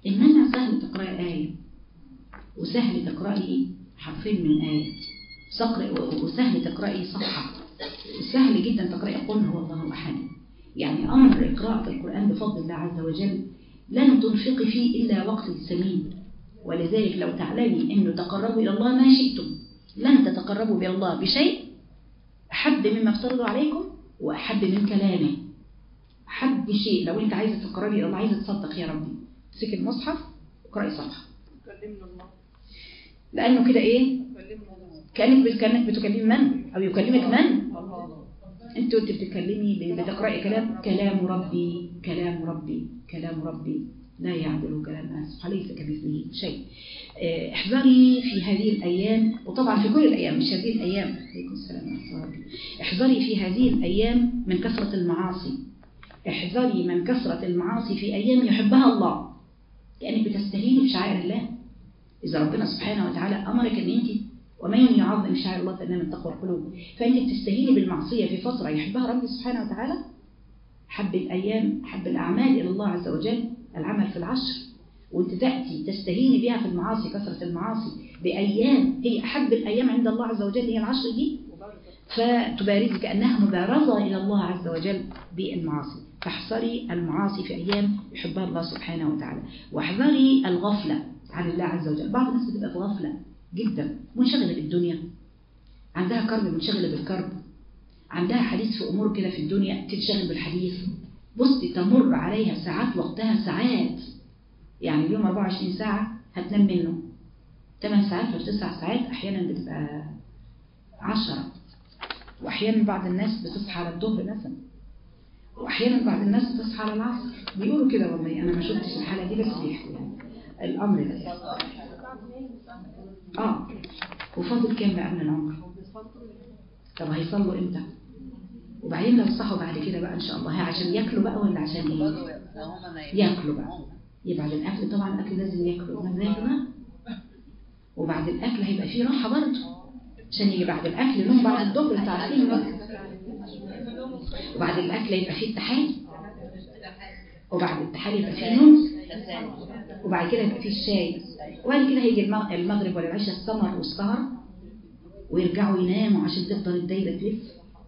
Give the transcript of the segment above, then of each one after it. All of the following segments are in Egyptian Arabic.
إنما سهل تقرأي آية وسهل تقرأي حرفين من آية وسهل تقرأي صفحة وسهل جدا تقرأي قل هو الله أحد يعني أمر قراءة القرآن بفضل الله عز وجل لن تنفقي فيه إلا وقت سمين ولذلك لو تعلمي أنه تقربوا إلى الله ما شئتم لن تتقربوا إلى الله بشيء أحب مما افترض عليكم وأحب من كلامه أحب شيء لو أنت عايزة تقربي إلى الله عايزة تصدق يا ربي امسك المصحف وقرأي صفحة لأنه كده إيه كأنك كأنك بتكلمي من أو يكلمك من أنت وأنت بتتكلمي بتقرأي كلام كلام ربي كلام ربي كلام ربي لا يعدل كلام الناس ليس كمثله شيء احذري في هذه الأيام وطبعا في كل الأيام مش هذه الأيام عليكم السلام ورحمة الله احذري في هذه الأيام من كثرة المعاصي احذري من كثرة المعاصي في أيام يحبها الله كأنك بتستهيني بشعائر الله إذا ربنا سبحانه وتعالى أمرك أن أنت ومن يعظم شعائر الله فإنها من تقوى القلوب فأنت بتستهيني بالمعصية في فترة يحبها ربي سبحانه وتعالى حب الأيام حب الأعمال إلى الله عز وجل العمل في العشر وانت تأتي تستهيني بها في المعاصي كثرة المعاصي بأيام هي أحب الأيام عند الله عز وجل هي العشر دي فتبارزي كأنها مبارزة إلى الله عز وجل بالمعاصي فاحذري المعاصي في أيام يحبها الله سبحانه وتعالى واحذري الغفلة عن الله عز وجل بعض الناس بتبقى في غفلة جدا منشغلة بالدنيا عندها كرب منشغلة بالكرب عندها حديث في أمور كده في الدنيا تنشغل بالحديث بصي تمر عليها ساعات وقتها ساعات يعني اليوم 24 ساعة هتنام منه 8 ساعات ولا 9 ساعات أحيانا بتبقى 10 وأحيانا بعض الناس بتصحى على الظهر مثلا وأحيانا بعض الناس بتصحى على العصر بيقولوا كده والله أنا ما شفتش الحالة دي بس بيحكوا يعني الأمر ده آه وفاضل كام بقى من العمر طب هيصلوا إمتى وبعدين لو صحوا بعد كده بقى إن شاء الله عشان ياكلوا بقى ولا عشان إيه ياكلوا بقى يبقى بعد الأكل طبعا الأكل لازم ياكلوا ازاي بقى وبعد الأكل هيبقى فيه راحة برضه عشان يجي بعد الأكل نوم بعد الظهر انتوا عارفين بقى وبعد الأكل يبقى فيه التحالي وبعد التحالي يبقى فيه نوم وبعد كده يبقى فيه الشاي وبعد كده هيجي المغرب ولا العشاء السمر والسهر ويرجعوا يناموا عشان تفضل الدايرة تلف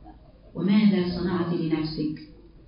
وماذا صنعت لنفسك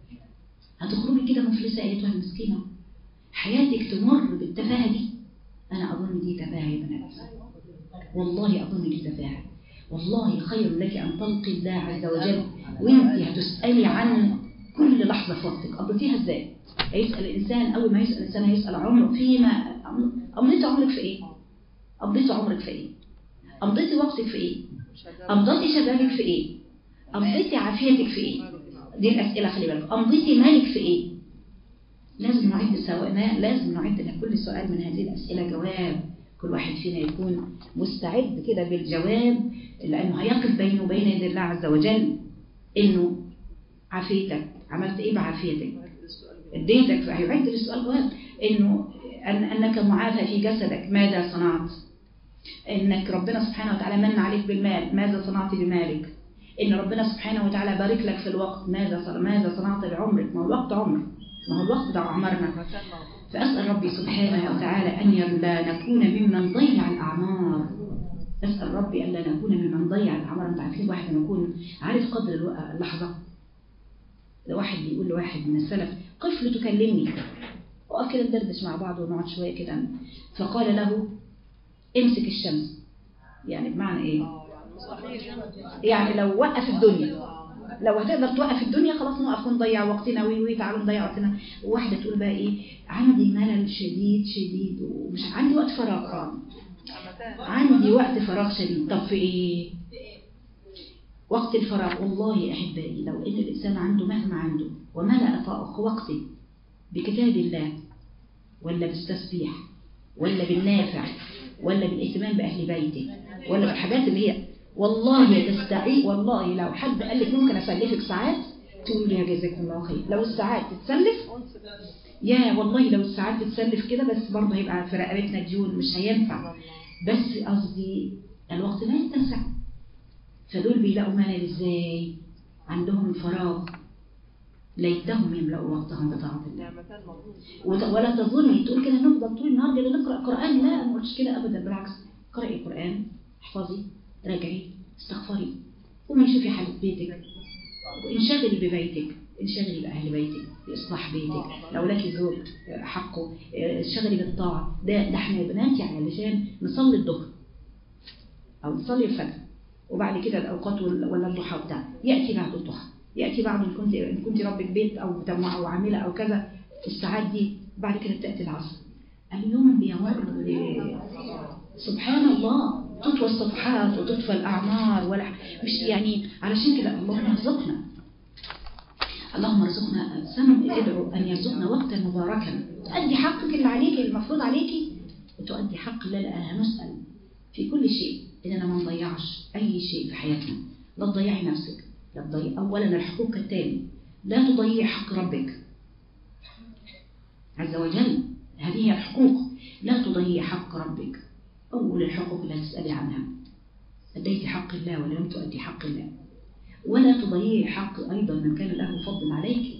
هتخرجي كده مفلسة أيتها المسكينة حياتك تمر بالتفاهة دي أنا أظن دي تفاهة يا بنات والله أظن دي تفاهة والله خير لك أن تلقي الله عز وجل وانت هتسألي عن كل لحظة في وقتك قضيتيها ازاي هيسأل الإنسان أول ما يسأل الإنسان هيسأل عمره فيما قضيت عمرك في إيه قضيت عمرك في إيه قضيتي وقتك في إيه قضيتي شبابك في إيه قضيتي عافيتك في إيه دي الأسئلة خلي بالك قضيتي مالك في إيه لازم نعد سواء لازم نعد لكل سؤال من هذه الأسئلة جواب كل واحد فينا يكون مستعد كده بالجواب لأنه هيقف بينه وبين يد الله عز وجل إنه عافيتك عملت إيه بعافيتك اديتك فهيعد للسؤال جواب إنه أن أنك معافى في جسدك ماذا صنعت إنك ربنا سبحانه وتعالى من عليك بالمال ماذا صنعت بمالك إن ربنا سبحانه وتعالى بارك لك في الوقت ماذا ماذا صنعت بعمرك ما هو الوقت عمر ما هو الوقت ده عمرنا فأسأل ربي سبحانه وتعالى أن لا نكون ممن ضيع الأعمار أسأل ربي أن لا نكون ممن ضيع الأعمار أنت عارفين واحد لما يكون عارف قدر اللحظة واحد بيقول لواحد من السلف قف لتكلمني وقف كده ندردش مع بعض ونقعد شوية كده فقال له امسك الشمس يعني بمعنى ايه يعني لو وقف الدنيا لو هتقدر توقف الدنيا خلاص نقف ونضيع وقتنا وي وي تعالوا نضيع وقتنا وواحدة تقول بقى ايه عندي ملل شديد شديد ومش عندي وقت فراغ عندي وقت فراغ شديد طب في ايه وقت الفراغ والله يا احبائي لو ان الانسان عنده مهما عنده وملأ وقته بكتاب الله ولا بالتسبيح ولا بالنافع ولا بالاهتمام باهل بيته ولا بالحاجات اللي هي والله تستعي والله لو حد قال لك ممكن اسلفك ساعات تقول لي جزاكم الله خير لو الساعات تتسلف يا والله لو الساعات تتسلف كده بس برضه هيبقى في رقبتنا ديون مش هينفع بس قصدي الوقت لا يتسع فدول بيلاقوا ملل ازاي عندهم فراغ ليتهم يملأوا وقتهم بطاعة الله ولا تظني تقول كده نفضل طول القرآن لا ما قلتش كده أبدا بالعكس قرأي القرآن احفظي راجعي استغفري قومي شوفي حالة بيتك وانشغلي ببيتك انشغلي بأهل بيتك بإصلاح بيتك لو لك زوج حقه انشغلي بالطاعة ده ده احنا يا بنات يعني علشان نصلي الظهر أو نصلي الفجر وبعد كده الأوقات ولا الضحى بتاع يأتي بعد الضحى يأتي بعد إن كنت إن كنت ربة بيت أو أو عاملة أو كذا الساعات دي بعد كده تأتي العصر اليوم بيمر سبحان الله تطوى الصفحات وتطوى الأعمار ولا مش يعني علشان كده اللهم ارزقنا اللهم ارزقنا سم ادعو أن يرزقنا وقتا مباركا تؤدي حقك اللي عليك المفروض عليك وتؤدي حق الله لأنها نسأل في كل شيء إننا ما نضيعش أي شيء في حياتنا لا تضيعي نفسك لا تضيع أولا الحقوق التالي لا تضيع حق ربك عز وجل هذه هي الحقوق لا تضيع حق ربك أول الحقوق لا تسألي عنها أديت حق الله ولم تؤدي حق الله ولا تضيع حق أيضا من كان له فضل عليك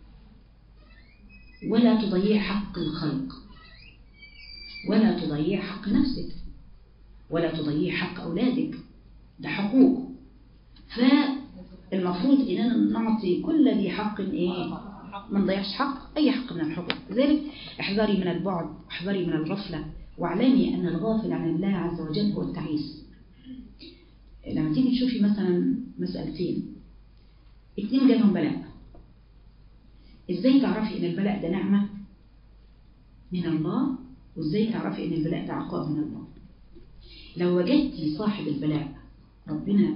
ولا تضيع حق الخلق ولا تضيع حق نفسك ولا تضيع حق أولادك ده حقوق فالمفروض إننا نعطي كل ذي حق إيه ما نضيعش حق أي حق من الحقوق لذلك احذري من البعد واحذري من الغفلة واعلمي أن الغافل عن الله عز وجل هو التعيس لما تيجي تشوفي مثلا مسألتين اتنين جالهم بلاء ازاي تعرفي ان البلاء ده نعمة من الله وازاي تعرفي ان البلاء ده عقاب من الله لو وجدتي صاحب البلاء ربنا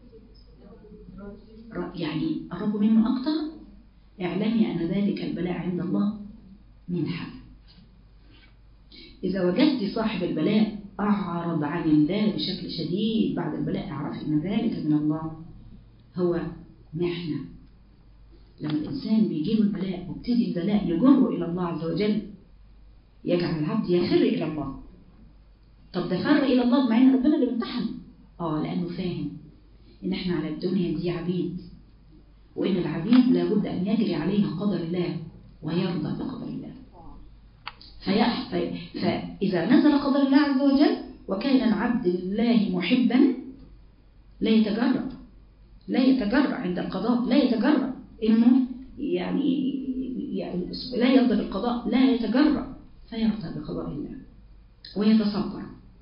يعني قرب منه أكتر اعلمي أن ذلك البلاء عند الله منحة إذا وجدت صاحب البلاء أعرض عن الله بشكل شديد بعد البلاء اعرفي أن ذلك من الله هو محنة لما الإنسان بيجيله البلاء وابتدي البلاء يجره إلى الله عز وجل يجعل العبد يفر إلى الله طب ده فر إلى الله مع إن ربنا اللي بيمتحن آه لأنه فاهم إن إحنا على الدنيا دي عبيد وإن العبيد لابد أن يجري عليه قدر الله ويرضى بقدر الله فيح... فإذا نزل قدر الله عز وجل وكان العبد لله محبا لا يتجرأ لا يتجرأ عند القضاء لا يتجرأ إنه يعني, يعني لا يرضى بالقضاء لا يتجرأ فيرضى بقضاء الله ويتصبر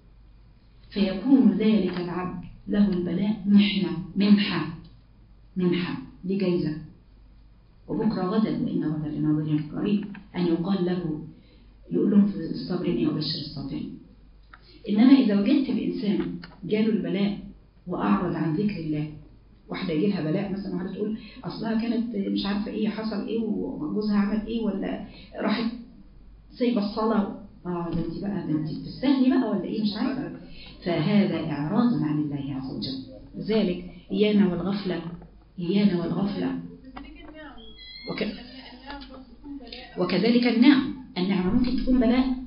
فيكون ذلك العبد له البلاء محنة منحة منحة لجيزة وبكرة غدا وإن غدا لناظرين قريب أن يقال له يقول لهم في الصابرين إيه وبشر الصابرين إنما إذا وجدت الإنسان جاله البلاء وأعرض عن ذكر الله واحدة يجي لها بلاء مثلا واحدة تقول أصلها كانت مش عارفة إيه حصل إيه وجوزها عمل إيه ولا راحت سايبة الصلاة آه ده أنت بقى ده أنت بتستهني بقى ولا إيه مش عارفة فهذا إعراض عن الله عز وجل لذلك إيانا والغفلة إيانا والغفلة وك... وكذلك النعم النعمة ممكن تكون بلاء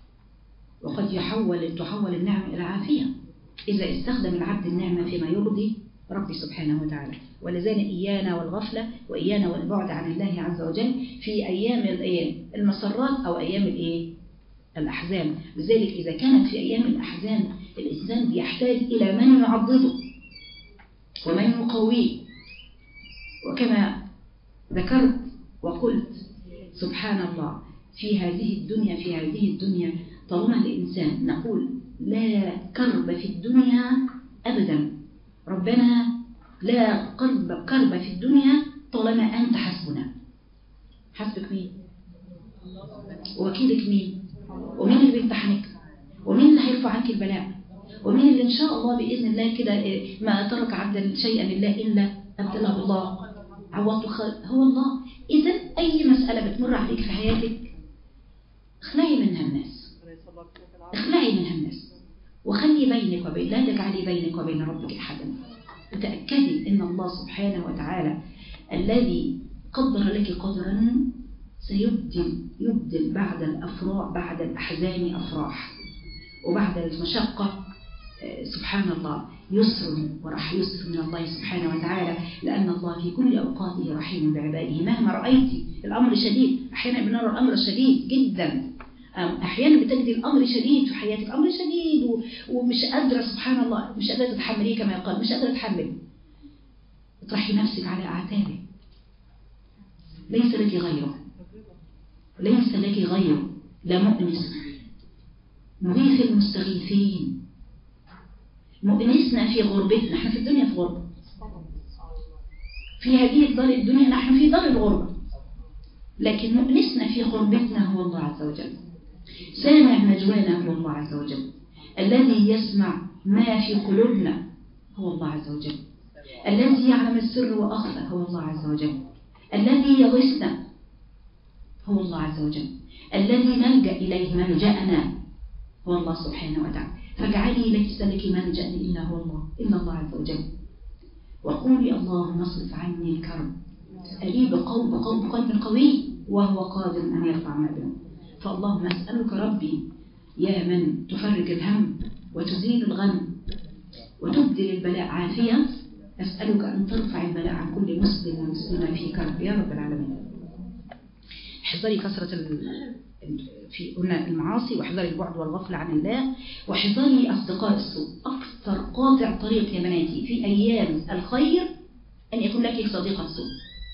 وقد يحول تحول النعمة إلى عافية إذا استخدم العبد النعمة فيما يرضي ربي سبحانه وتعالى ولذلك إيانا والغفلة وإيانا والبعد عن الله عز وجل في أيام المسرات أو أيام الإيه؟ الأحزان لذلك إذا كانت في أيام الأحزان الإنسان يحتاج إلى من يعضده ومن يقويه وكما ذكرت وقلت سبحان الله في هذه الدنيا في هذه الدنيا طالما الإنسان نقول لا كرب في الدنيا أبدا ربنا لا قرب كرب في الدنيا طالما أنت حسبنا حسبك مين وكيلك مين ومين اللي بيمتحنك ومين اللي هيرفع عنك البلاء ومين اللي إن شاء الله بإذن الله كده ما ترك عبدا شيئا لله إلا أبدله الله عوضته هو الله إذا أي مسألة بتمر عليك في حياتك اخلعي منها الناس اخلعي منها الناس وخلي بينك وبين لا تجعلي بينك وبين ربك أحدا وتأكدي أن الله سبحانه وتعالى الذي قدر لك قدرا سيبدل يبدل بعد الأفراح بعد الأحزان أفراح وبعد المشقة سبحان الله يسر وراح يسر من الله سبحانه وتعالى لأن الله في كل أوقاته رحيم بعباده مهما رأيتي الأمر شديد أحيانا بنرى الأمر شديد جدا أحيانا بتجد الأمر شديد في حياتك أمر شديد و- ومش قادرة سبحان الله مش قادرة تتحمليه كما يقال مش قادرة تتحمل اطرحي نفسك على أعتابه ليس لك غيره ليس لك غيره لا مؤنس مغيث المستغيثين مؤنسنا في غربتنا احنا في الدنيا في غربة في هذه الدار الدنيا نحن في دار الغربة لكن مؤنسنا في غربتنا هو الله عز وجل سامع نجوانا هو الله عز وجل الذي يسمع ما في قلوبنا هو الله عز وجل الذي يعلم السر وأخفى هو الله عز وجل الذي يغثنا هو الله عز وجل الذي نلجأ إليه ملجأنا هو الله سبحانه وتعالى فاجعلي ليس لك ملجأ إلا هو الله إلا الله عز وجل وقولي اللهم اصرف عني الكرب اسأليه بقلب بقلب قلب قوي وهو قادر أن يرفع ما بنا فاللهم أسألك ربي يا من تفرج الهم وتزيل الغم وتبدل البلاء عافية أسألك أن ترفع البلاء عن كل مسلم ومسلمة في كرب يا رب العالمين احذري كثرة ال- في قلنا المعاصي واحذري البعد والغفلة عن الله واحذري أصدقاء السوء أكثر قاطع طريق يا بناتي في أيام الخير أن يكون لك صديقة سوء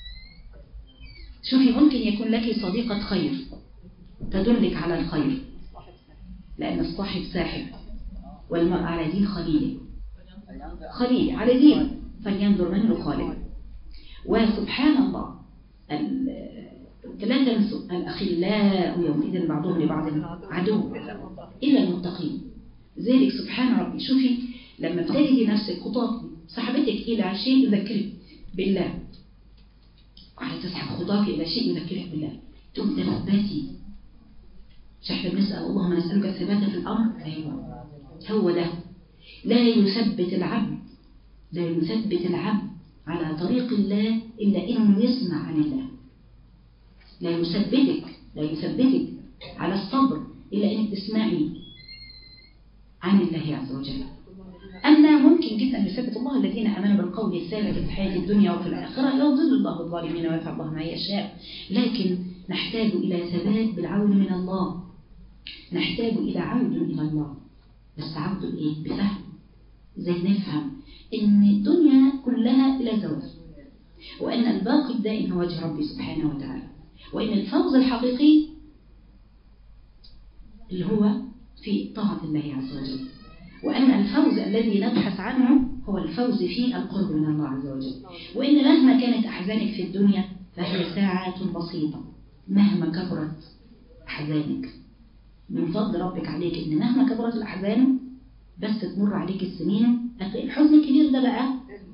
شوفي ممكن يكون لك صديقة خير تدلك على الخير لأن الصاحب ساحب والمرء على دين خليله خليل على دين فلينظر من يخالف وسبحان الله ال- لا تنسوا الأخلاء يومئذ بعضهم لبعض عدو إلا المتقين ذلك سبحان ربي شوفي لما بتجدي نفسك خطاك سحبتك إلى شيء يذكرك بالله وعلى تسحب خطاك إلى شيء يذكرك بالله تقوم تثبتي مش احنا بنسأل اللهم نسألك الثبات في الأمر أيوة هو ده لا يثبت العبد لا يثبت العبد على طريق الله إلا إنه يسمع عن الله لا يثبتك لا يثبتك على الصبر إلا إنك تسمعي عن الله عز وجل أما ممكن جدا يثبت الله الذين آمنوا بالقول الثابت في الحياة الدنيا وفي الآخرة يضل الله الظالمين ويفعل الله ما يشاء لكن نحتاج إلى ثبات بالعون من الله نحتاج إلى عود إلى الله بس عود إيه؟ بفهم زي نفهم إن الدنيا كلها إلى زوال وأن الباقي الدائم هو وجه ربي سبحانه وتعالى وإن الفوز الحقيقي اللي هو في طاعة الله عز وجل وأن الفوز الذي نبحث عنه هو الفوز في القرب من الله عز وجل وإن مهما كانت أحزانك في الدنيا فهي ساعات بسيطة مهما كبرت أحزانك من فضل ربك عليك إن مهما كبرت الأحزان بس تمر عليك السنين هتلاقي الحزن الكبير ده بقى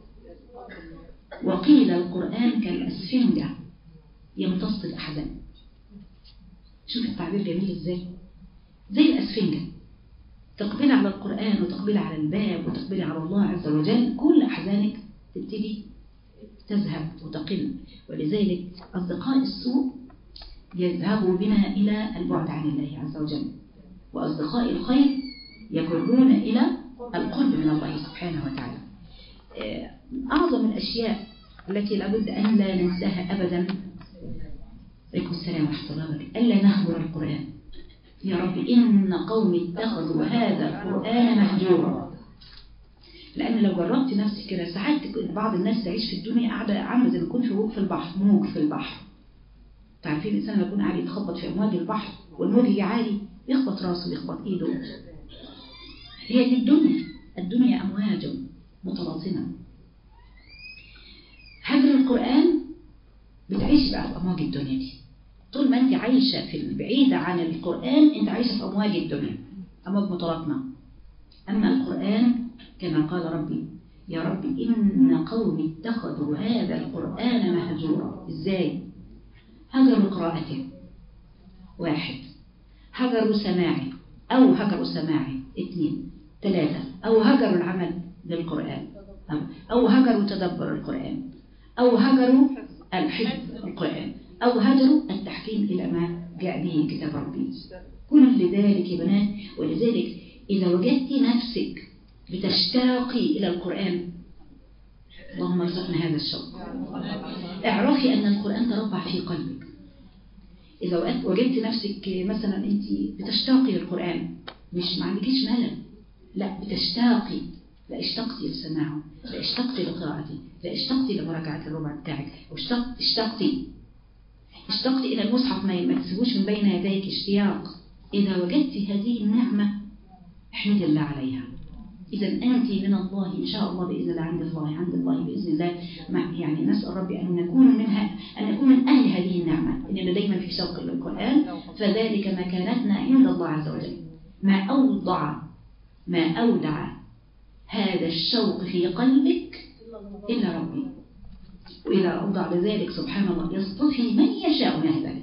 وقيل القرآن كالأسفنجة يمتص الأحزان شوف التعبير جميل ازاي زي الأسفنجة تقبل على القرآن وتقبل على الباب وتقبل على الله عز وجل كل أحزانك تبتدي تذهب وتقل ولذلك أصدقاء السوء يذهبوا بنا إلى البعد عن الله عز وجل وأصدقاء الخير يجرون إلى القرب من الله سبحانه وتعالى آه، أعظم الأشياء التي لابد أن لا ننساها أبدا عليكم السلام ورحمة الله وبركاته ألا نهجر القرآن يا رب إن قومي اتخذوا هذا القرآن مهجورا لأن لو جربت نفسك كده ساعات بعض الناس تعيش في الدنيا قاعدة عاملة زي ما يكون في موج في البحر موج في البحر تعرفين الإنسان لما يكون قاعد يتخبط في أمواج البحر والموج يجي عالي يخبط راسه يخبط إيده هي دي الدنيا الدنيا أمواج متلاطمة هجر القرآن بتعيش بقى في أمواج الدنيا دي طول ما أنت عايشة في البعيدة عن القرآن أنت عايشة في أمواج الدنيا أمواج متلاطمة أما القرآن كما قال ربي يا رب إن قومي اتخذوا هذا القرآن مهجورا إزاي؟ هجروا قراءته واحد هجروا سماعه أو هجروا سماعه اثنين ثلاثة أو هجروا العمل بالقرآن أو, أو هجروا تدبر القرآن أو هجروا الحفظ القرآن أو هجروا التحكيم إلى ما جاء به كتاب ربي كل ذلك يا بنات ولذلك إذا وجدت نفسك بتشتاقي إلى القرآن اللهم ارزقنا هذا الشوق اعرفي أن القرآن تربع في قلبك إذا وقت- وجدت نفسك مثلا أنت بتشتاقي للقرآن مش ما عندكيش ملل لا بتشتاقي لا اشتقتي لسماعه لا اشتقتي لقراءته لا اشتقتي لمراجعة الربع بتاعك واشتقت اشتقتي اشتقتي إلى المصحف ما ما تسيبوش من بين يديك اشتياق إذا وجدت هذه النعمة احمد الله عليها إذا أنت من الله إن شاء الله بإذن الله عند الله عند الله بإذن الله مع يعني نسأل ربي أن نكون منها أن نكون من أهل هذه النعمة إننا دايما في شوق للقرآن فذلك مكانتنا عند الله عز وجل ما أوضع ما أودع هذا الشوق في قلبك إلا ربي وإذا أوضع لذلك سبحان الله يصطفي من يشاء من عباده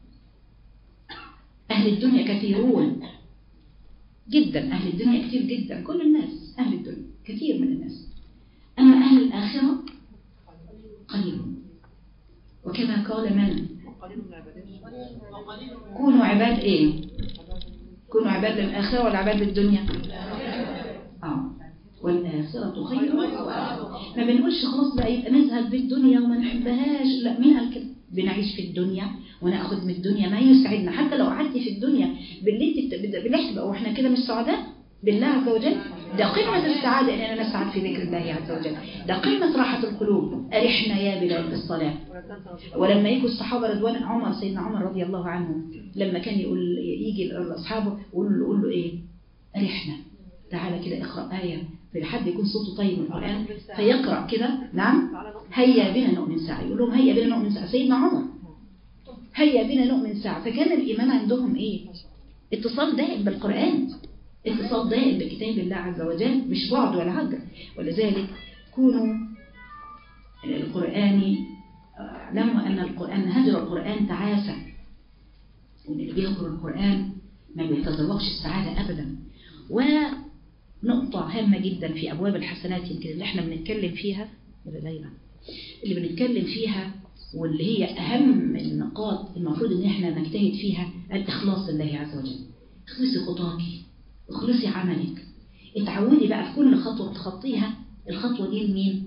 أهل الدنيا كثيرون جدا أهل الدنيا كثير جدا كل الناس أهل الدنيا كثير من الناس أما أهل الآخرة قليلون وكما قال من كونوا عباد إيه كونوا عباد للآخرة ولا عباد للدنيا آه والآخرة خير وأبقى. ما بنقولش خلاص بقى يبقى نذهب بالدنيا وما نحبهاش لا مين قال كده بنعيش في الدنيا وناخد من الدنيا ما يسعدنا حتى لو قعدتي في الدنيا باللي انت بت- بنحبه واحنا كده مش سعداء بالله عز وجل ده قمة السعادة اننا نسعد في ذكر الله عز وجل ده قمة راحة القلوب أرحنا يا بلال بالصلاة ولما يجوا الصحابة رضوان عمر سيدنا عمر رضي الله عنه لما كان يقول يجي لأصحابه يقول له, يقول له إيه أرحنا تعالى كده اقرأ آية في حد يكون صوته طيب من القرآن فيقرأ كده نعم هيا بنا نؤمن ساعة يقول لهم هيا بنا نؤمن ساعة سيدنا عمر هيا بنا نؤمن ساعة فكان الإيمان عندهم إيه اتصال دائم بالقرآن اتصال دائم بكتاب الله عز وجل مش بعد ولا حاجة ولذلك كونوا القرآن اعلموا أن القرآن هجر القرآن تعاسة وإن اللي بيهجر القرآن ما بيتذوقش السعادة أبدا ونقطة هامة جدا في أبواب الحسنات يمكن اللي احنا بنتكلم فيها ولا ليلى اللي بنتكلم فيها واللي هي أهم النقاط المفروض إن احنا نجتهد فيها الإخلاص لله عز وجل اخلصي خطاكي اخلصي عملك اتعودي بقى في كل خطوة تخطيها الخطوة دي لمين؟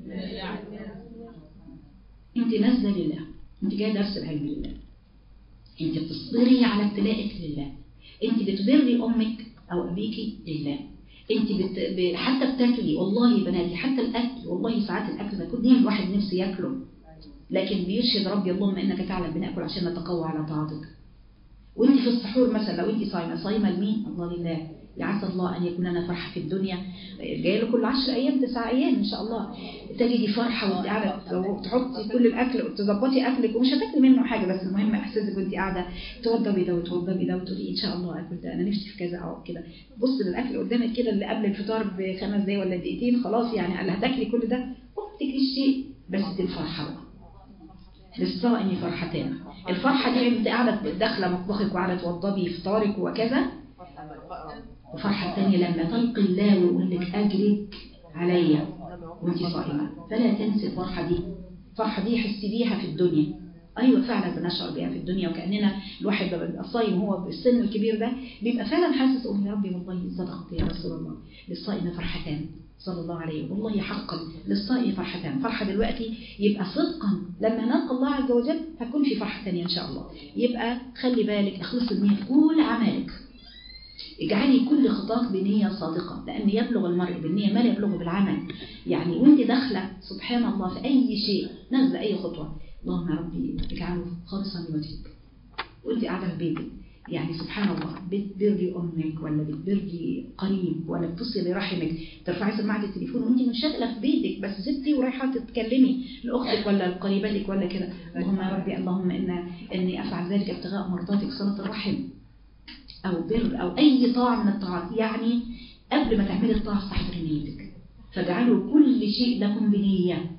انت نازله لله انت جايه درس العلم لله انت بتصبري على ابتلائك لله انت بتبري امك او ابيك لله انت بت... ب... حتى بتاكلي والله يا بناتي حتى الاكل والله ساعات الاكل ما يكون الواحد نفسه ياكله لكن بيشهد ربي اللهم انك تعلم بناكل عشان نتقوى على طاعتك وانت في السحور مثلا لو انت صايمه صايمه لمين الله لله يعسى الله ان يكون لنا فرحه في الدنيا جايه له كل 10 ايام 9 ايام ان شاء الله تجدي فرحه وانت قاعده تحطي كل الاكل وتظبطي اكلك ومش هتاكلي منه حاجه بس المهم احساسك وانت قاعده توضبي ده وتوضبي ده وتقولي ان شاء الله اكل ده انا نفسي في كذا او كده بص للاكل قدامك كده اللي قبل الفطار بخمس دقايق ولا دقيقتين خلاص يعني اللي هتاكلي كل ده وبتكري الشيء بس دي الفرحه بقى للصائم فرحتان الفرحة دي انت قاعدة داخلة مطبخك وقاعدة توضبي فطارك وكذا وفرحة الثانية لما تلقي الله ويقول لك أجرك عليا وانت صائمة فلا تنسي الفرحة دي الفرحة دي حسي بيها في الدنيا أيوة فعلا بنشعر بيها في الدنيا وكأننا الواحد بيبقى صايم هو بالسن الكبير ده بيبقى فعلا حاسس أقول يا ربي والله صدقت يا رسول الله للصائم فرحتان صلى الله عليه والله حقا للصائم فرحتان فرحة دلوقتي يبقى صدقا لما نلقى الله عز وجل هتكون في فرحة ثانيه إن شاء الله يبقى خلي بالك اخلصي النية في كل أعمالك اجعلي كل خطاك بنية صادقة لأن يبلغ المرء بالنية ما لا يبلغ بالعمل يعني وانت داخلة سبحان الله في أي شيء نزل أي خطوة اللهم ربي اجعله خالصا لوجهك وانت قاعدة في بيتك يعني سبحان الله بتبري أمك ولا بتبري قريب ولا بتصلي رحمك ترفعي سماعة التليفون وانت منشغلة في بيتك بس ستي ورايحة تتكلمي لأختك ولا لقريبتك ولا كده اللهم يا ربي اللهم إن إني أفعل ذلك ابتغاء مرضاتك صلة الرحم أو بر أو أي طاعة من الطاعات يعني قبل ما تعملي الطاعة استحضري نيتك فاجعلوا كل شيء لكم بنية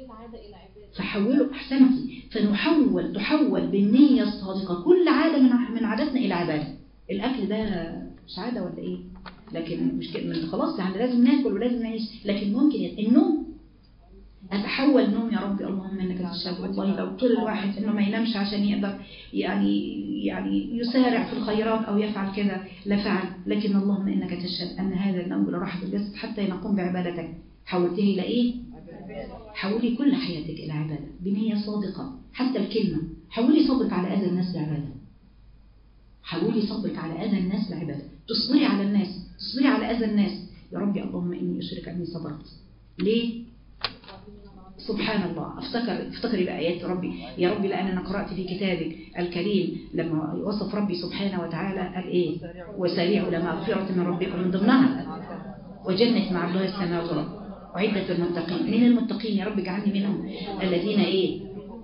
فحولوا أحسنتي فنحول تحول بالنية الصادقة كل عادة من من عاداتنا إلى عبادة الأكل ده مش عادة ولا إيه لكن مش كده من خلاص يعني لازم ناكل ولازم نعيش لكن ممكن النوم أتحول نوم يا ربي اللهم إنك تشهد والله لو طول الواحد إنه ما ينامش عشان يقدر يعني يعني يسارع في الخيرات أو يفعل كذا لفعل لكن اللهم إنك تشهد أن هذا النوم لراحة الجسد حتى نقوم بعبادتك حولته إلى إيه؟ حولي كل حياتك إلى عبادة بنية صادقة حتى الكلمة حولي صبرك على أذى الناس بعبادة حولي صبرك على أذى الناس بعبادة تصبري على الناس تصبري على أذى الناس يا ربي اللهم إني أشرك أني صبرت ليه؟ سبحان الله افتكر افتكري بآيات ربي يا ربي لأن أنا قرأت في كتابك الكريم لما وصف ربي سبحانه وتعالى قال إيه وسارعوا لمغفرة من ربكم من ضمنها وجنة مع الله السماوات والأرض وعدة المتقين من المتقين يا رب اجعلني منهم الذين إيه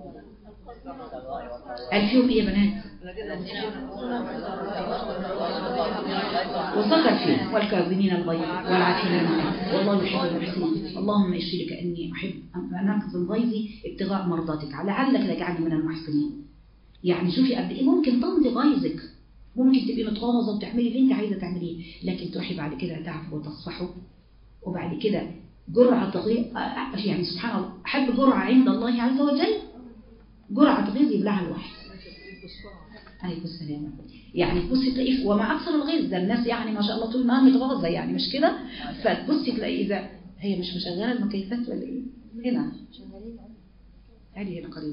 قال فيهم إيه يا بنات وذكر فيه والكاظمين الغيظ والعافين عن الناس والله يحب المحسنين اللهم اشهدك اني احب ان انقذ غيظي ابتغاء مرضاتك لعلك تجعلني من المحسنين يعني شوفي قد ايه ممكن تمضي غيظك ممكن تبقي متغاظه وتعملي اللي انت عايزه تعمليه لكن تروحي بعد كده تعفو وتصفحوا وبعد كده جرعه تغيظ يعني سبحان الله احب جرعه عند الله عز وجل جرعه غيظ يبلعها الواحد عليكم السلام يعني تبصي تلاقيه وما اكثر الغيظ ده الناس يعني ما شاء الله طول النهار متغاظه يعني مش كده فتبصي تلاقي اذا هي مش مشغله المكيفات ولا ايه هنا عادي هنا قريبا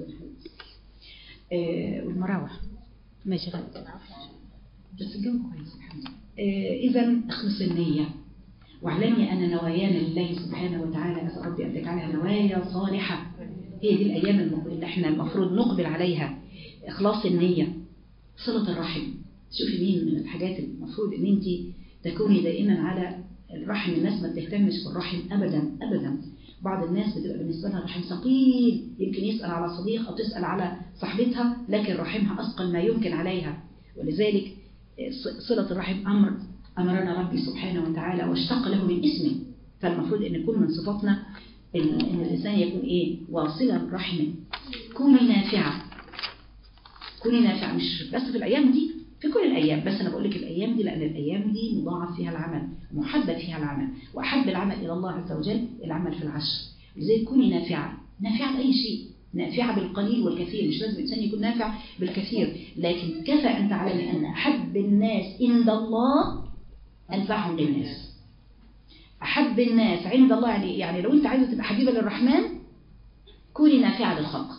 آه والمراوح ماشي غلط بس الجو كويس الحمد لله آه اذا اخلص النيه واعلمي ان نوايانا لله سبحانه وتعالى اسال ربي ان تجعلها نوايا صالحه هي دي الايام اللي احنا المفروض نقبل عليها اخلاص النيه صله الرحم شوفي مين من الحاجات المفروض ان انت تكوني دائما على الرحم الناس ما بتهتمش بالرحم ابدا ابدا بعض الناس بتبقى بالنسبه لها الرحم ثقيل يمكن يسال على صديق او تسال على صاحبتها لكن رحمها اثقل ما يمكن عليها ولذلك صله الرحم امر امرنا ربي سبحانه وتعالى واشتق له من اسمه فالمفروض ان يكون من صفاتنا ان الانسان يكون ايه واصلا رحمه كوني نافعه كوني نافعه مش بس في الايام دي في كل الأيام بس أنا بقول لك الأيام دي لأن الأيام دي مضاعف فيها العمل محبب فيها العمل وأحب العمل إلى الله عز وجل العمل في العشر لذلك كوني نافعة نافعة بأي شيء نافعة بالقليل والكثير مش لازم الإنسان يكون نافع بالكثير لكن كفى أن تعلمي أن أحب الناس عند الله أنفعهم للناس أحب الناس عند الله يعني, يعني لو أنت عايزة تبقى حبيبة للرحمن كوني نافعة للخلق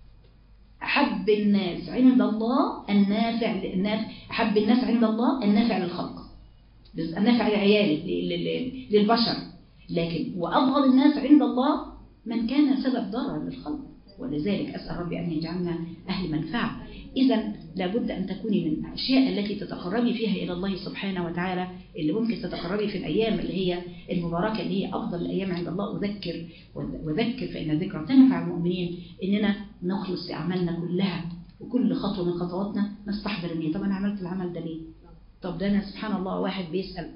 أحب الناس عند الله النافع النافع أحب الناس عند الله النافع للخلق النافع لعيالي للبشر لكن وأبغض الناس عند الله من كان سبب ضرر للخلق ولذلك أسأل ربي أن يجعلنا أهل منفعة إذا لابد أن تكوني من الأشياء التي تتقربي فيها إلى الله سبحانه وتعالى اللي ممكن تتقربي في الأيام اللي هي المباركة اللي هي أفضل الأيام عند الله أذكر وذكر فإن الذكرى تنفع المؤمنين إننا نخلص في أعمالنا كلها وكل خطوة من خطواتنا نستحضر النية طب أنا عملت العمل ده ليه؟ طب ده أنا سبحان الله واحد بيسأل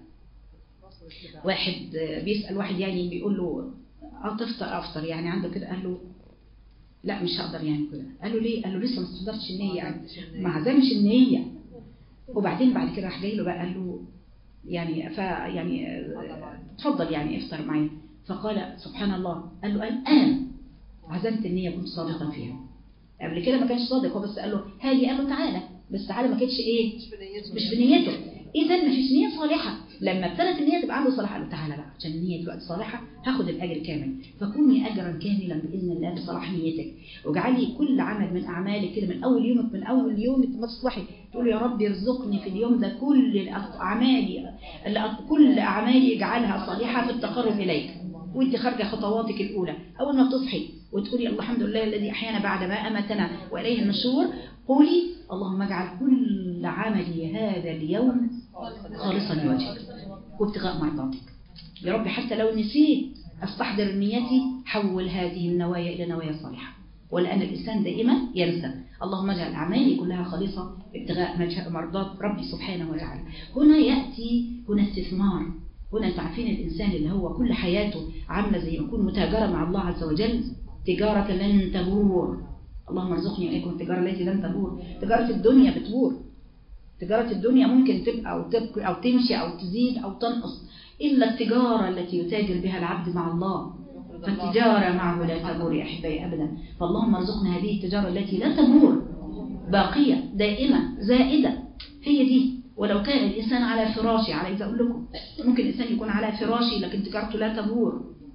واحد بيسأل واحد يعني بيقول له تفطر أفطر يعني عنده كده قال له لا مش هقدر يعني كده قال له ليه قال له لسه ما استحضرتش النية يعني ما عزمش النية وبعدين بعد كده راح جاي له بقى قال له يعني ف يعني اتفضل يعني افطر معايا فقال سبحان الله قال له الآن عزمت النية كنت صادقا فيها قبل كده ما كانش صادق هو بس قال له هاجي قال له تعالى بس تعالى ما كانتش ايه مش بنيته اذا ما فيش نيه صالحه لما ابتدت النيه تبقى عنده صلاحه قال له تعالى بقى عشان النيه دلوقتي صالحه هاخد الاجر كامل فكوني اجرا كاملا باذن الله بصلاح نيتك واجعلي كل عمل من اعمالك كده من اول يومك من اول يوم ما تصبحي تقول يا رب ارزقني في اليوم ده كل اعمالي كل اعمالي اجعلها صالحه في التقرب اليك وانت خارجه خطواتك الاولى اول ما تصحي وتقولي الحمد لله الذي احيانا بعد ما امتنا واليه النشور قولي اللهم اجعل كل عملي هذا اليوم خالصا لوجهك وابتغاء مرضاتك يا رب حتى لو نسيت استحضر نيتي حول هذه النوايا الى نوايا صالحه ولان الانسان دائما ينسى اللهم اجعل اعمالي كلها خالصه ابتغاء مرضات ربي سبحانه وتعالى هنا ياتي هنا استثمار هنا انتوا عارفين الانسان اللي هو كل حياته عامله زي ما يكون متاجره مع الله عز وجل تجاره لن تبور اللهم ارزقني واياكم التجاره التي لن تبور تجاره الدنيا بتبور تجاره الدنيا ممكن تبقى او تبقى او تمشي او تزيد او تنقص الا التجاره التي يتاجر بها العبد مع الله فالتجاره معه لا تبور يا احبائي ابدا فاللهم ارزقنا هذه التجاره التي لا تبور باقيه دائمه زائده هي دي ولو كان الإنسان على فراشي عايز أقول لكم ممكن الإنسان يكون على فراشي لكن تجارته لا تبور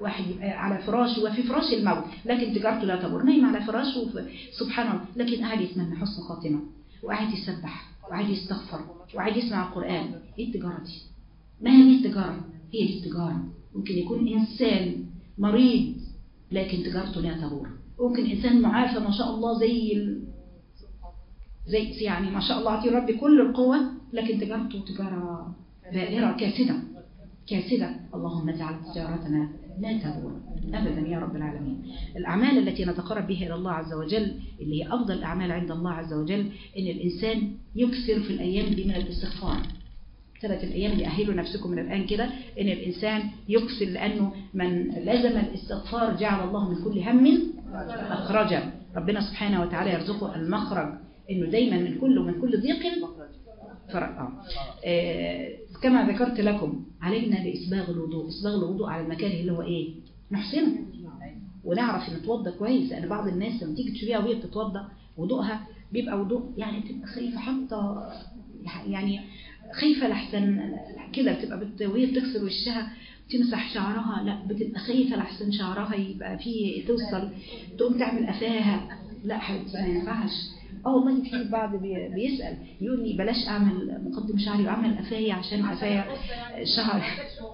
واحد يبقى على فراشه وفي فراش الموت لكن تجارته لا تبور نايم على فراشه سبحان الله لكن قاعد يتمنى حسن خاتمة وقاعد يسبح وقاعد يستغفر وقاعد يسمع القرآن ايه التجارة دي ما هي دي التجارة هي دي التجارة ممكن يكون إنسان مريض لكن تجارته لا تبور ممكن إنسان معافى ما شاء الله زي ال... زي يعني ما شاء الله عطيه ربي كل القوة لكن تجارته تجارة بائرة كاسدة كاسدة اللهم اجعل تجارتنا لا تبور أبدا يا رب العالمين الأعمال التي نتقرب بها إلى الله عز وجل اللي هي أفضل الأعمال عند الله عز وجل إن الإنسان يكثر في الأيام دي من الاستغفار ثلاث الأيام دي أهلوا نفسكم من الآن كده إن الإنسان يكثر لأنه من لزم الاستغفار جعل الله من كل هم مخرجا ربنا سبحانه وتعالى يرزقه المخرج إنه دايما من كل ومن كل ضيق فرق آه. كما ذكرت لكم علينا بإسباغ الوضوء إسباغ الوضوء على المكان اللي هو إيه نحسنه ونعرف نتوضى كويس لأن بعض الناس لما تيجي تشوفيها وهي بتتوضى وضوءها بيبقى وضوء يعني بتبقى خايفة حتى يعني خايفة لحسن كده بتبقى بت... وهي بتغسل وشها تمسح شعرها لا بتبقى خايفة لحسن شعرها يبقى فيه توصل تقوم تعمل قفاها لا حبيبتي ما ينفعش اه والله في بعض بيسأل يقول لي بلاش اعمل مقدم شعري واعمل قفايا عشان قفايا شعر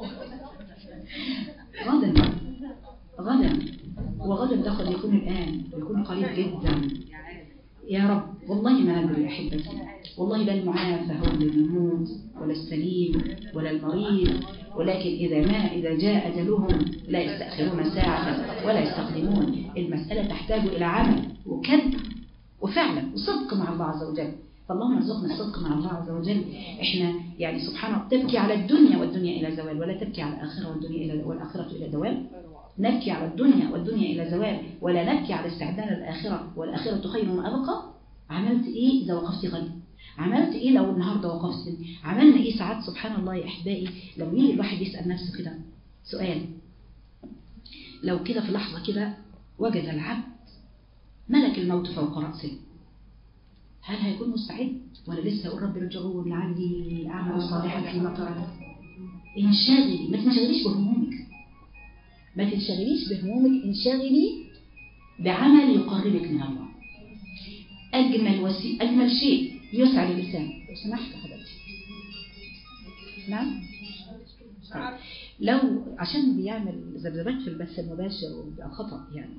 غدا غدا وغدا ده قد يكون الآن ويكون قريب جدا يا رب والله ما ندري يا أحبتي والله لا المعافى هو اللي بيموت ولا السليم ولا المريض ولكن إذا ما إذا جاء أجلهم لا يستأخرون ساعة ولا يستقدمون المسألة تحتاج إلى عمل وكذب وفعلا وصدق مع الله عز وجل فاللهم ارزقنا الصدق مع الله عز وجل احنا يعني سبحان الله تبكي على الدنيا والدنيا إلى زوال ولا تبكي على الآخرة والدنيا إلى والآخرة إلى زوال نبكي على الدنيا والدنيا إلى زوال ولا نبكي على استعداد الآخرة والآخرة خير وأبقى عملت إيه إذا وقفت غد عملت إيه لو النهاردة وقفت عملنا إيه ساعات سبحان الله يا أحبائي لو يجي الواحد يسأل نفسه كده سؤال لو كده في لحظة كده وجد العبد ملك الموت فوق رأسه هل هيكون مستعد ولا لسه يقول رب ارجعون لعلي أعمل صالحا فيما تركت انشغلي ما تنشغليش بهمومك ما تنشغليش بهمومك انشغلي بعمل يقربك من الله أجمل وسي... أجمل شيء يسعى للسان لو سمحت حضرتك نعم لو عشان بيعمل ذبذبات في البث المباشر وبيبقى خطأ يعني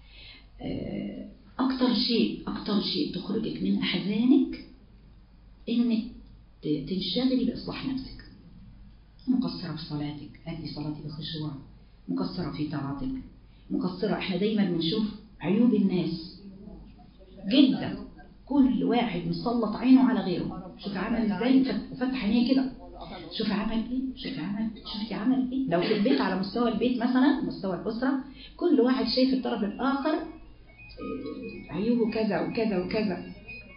أكتر شيء أكتر شيء تخرجك من أحزانك إنك تنشغلي بإصلاح نفسك مقصرة في صلاتك أدي صلاتي بخشوع مقصرة في طاعتك مقصرة احنا دايما بنشوف عيوب الناس جدا كل واحد مسلط عينه على غيره شوف عمل ازاي فتح عينيه كده شوف عمل ايه شوف عمل شوفي عمل ايه لو في البيت على مستوى البيت مثلا مستوى الأسرة كل واحد شايف الطرف الآخر عيوبه كذا وكذا وكذا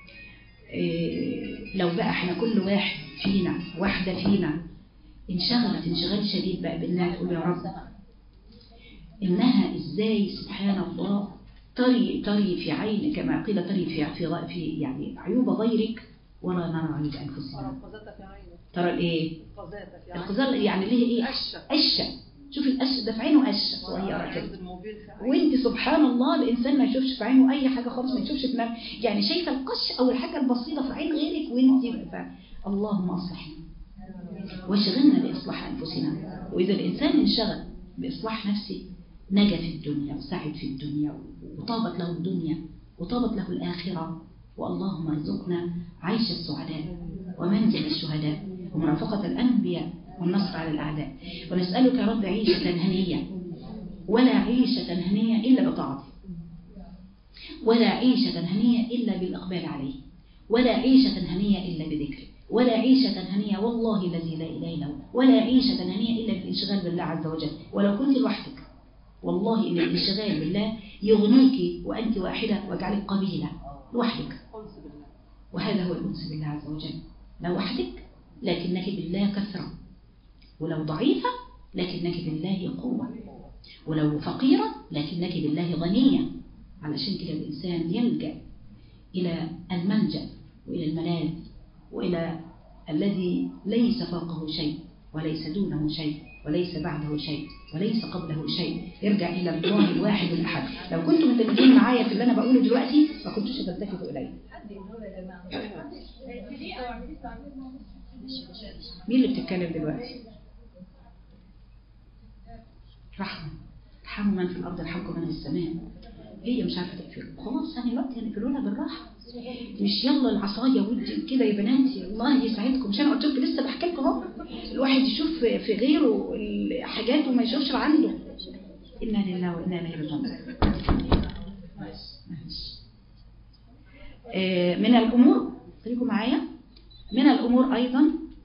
لو بقى احنا كل واحد فينا واحدة فينا انشغلت انشغال شديد بقى بانها تقول يا رب انها ازاي سبحان الله تري تري في عين كما قيل تري في في في يعني عيوب غيرك ولا نرى عيوب انفسنا ترى الايه القذاة يعني ليه ايه قشه شوفي القش ده في عينه قشه صغيره كده وانت سبحان الله الانسان ما يشوفش في عينه اي حاجه خالص ما يشوفش في يعني شايفه القش او الحاجه البسيطه في عين غيرك وانت اللهم اصلحنا واشغلنا باصلاح انفسنا واذا الانسان انشغل باصلاح نفسه نجا في الدنيا وسعد في الدنيا وطابت له الدنيا وطابت له الآخرة واللهم ارزقنا عيش السعداء ومنزل الشهداء ومرافقة الأنبياء والنصر على الأعداء ونسألك يا رب عيشة هنية ولا عيشة هنية إلا بطاعته ولا عيشة هنية إلا بالإقبال عليه ولا عيشة هنية إلا بذكره ولا عيشة هنية والله الذي لا إله إلا هو ولا عيشة هنية إلا بالانشغال بالله عز وجل ولو كنت لوحدك والله إن الانشغال بالله يغنيك وأنت واحدة ويجعلك قبيلة لوحدك وهذا هو الأنس بالله عز وجل لو وحدك لكنك بالله كثرة ولو ضعيفة لكنك بالله قوة ولو فقيرة لكنك بالله غنية علشان كده الإنسان يلجأ إلى الملجأ وإلى الملاذ وإلى الذي ليس فوقه شيء وليس دونه شيء وليس بعده شيء وليس قبله شيء يرجع إلى الله الواحد الأحد لو كنتم مندمجين معايا في اللي أنا بقوله دلوقتي ما كنتوش هتلتفتوا إلي مين اللي بتتكلم دلوقتي رحمة ارحموا من في الأرض يرحمكم من في السماء هي مش عارفة تقفل خلاص يعني الوقت هنقفلوا لها بالراحة مش يلا العصاية ودي كده يا بناتي الله يسعدكم مش انا قلت لكم لسه بحكي لكم اهو الواحد يشوف في غيره الحاجات وما يشوفش عنده إنا لله وإنا إليه راجعون من الأمور خليكم معايا من الأمور أيضا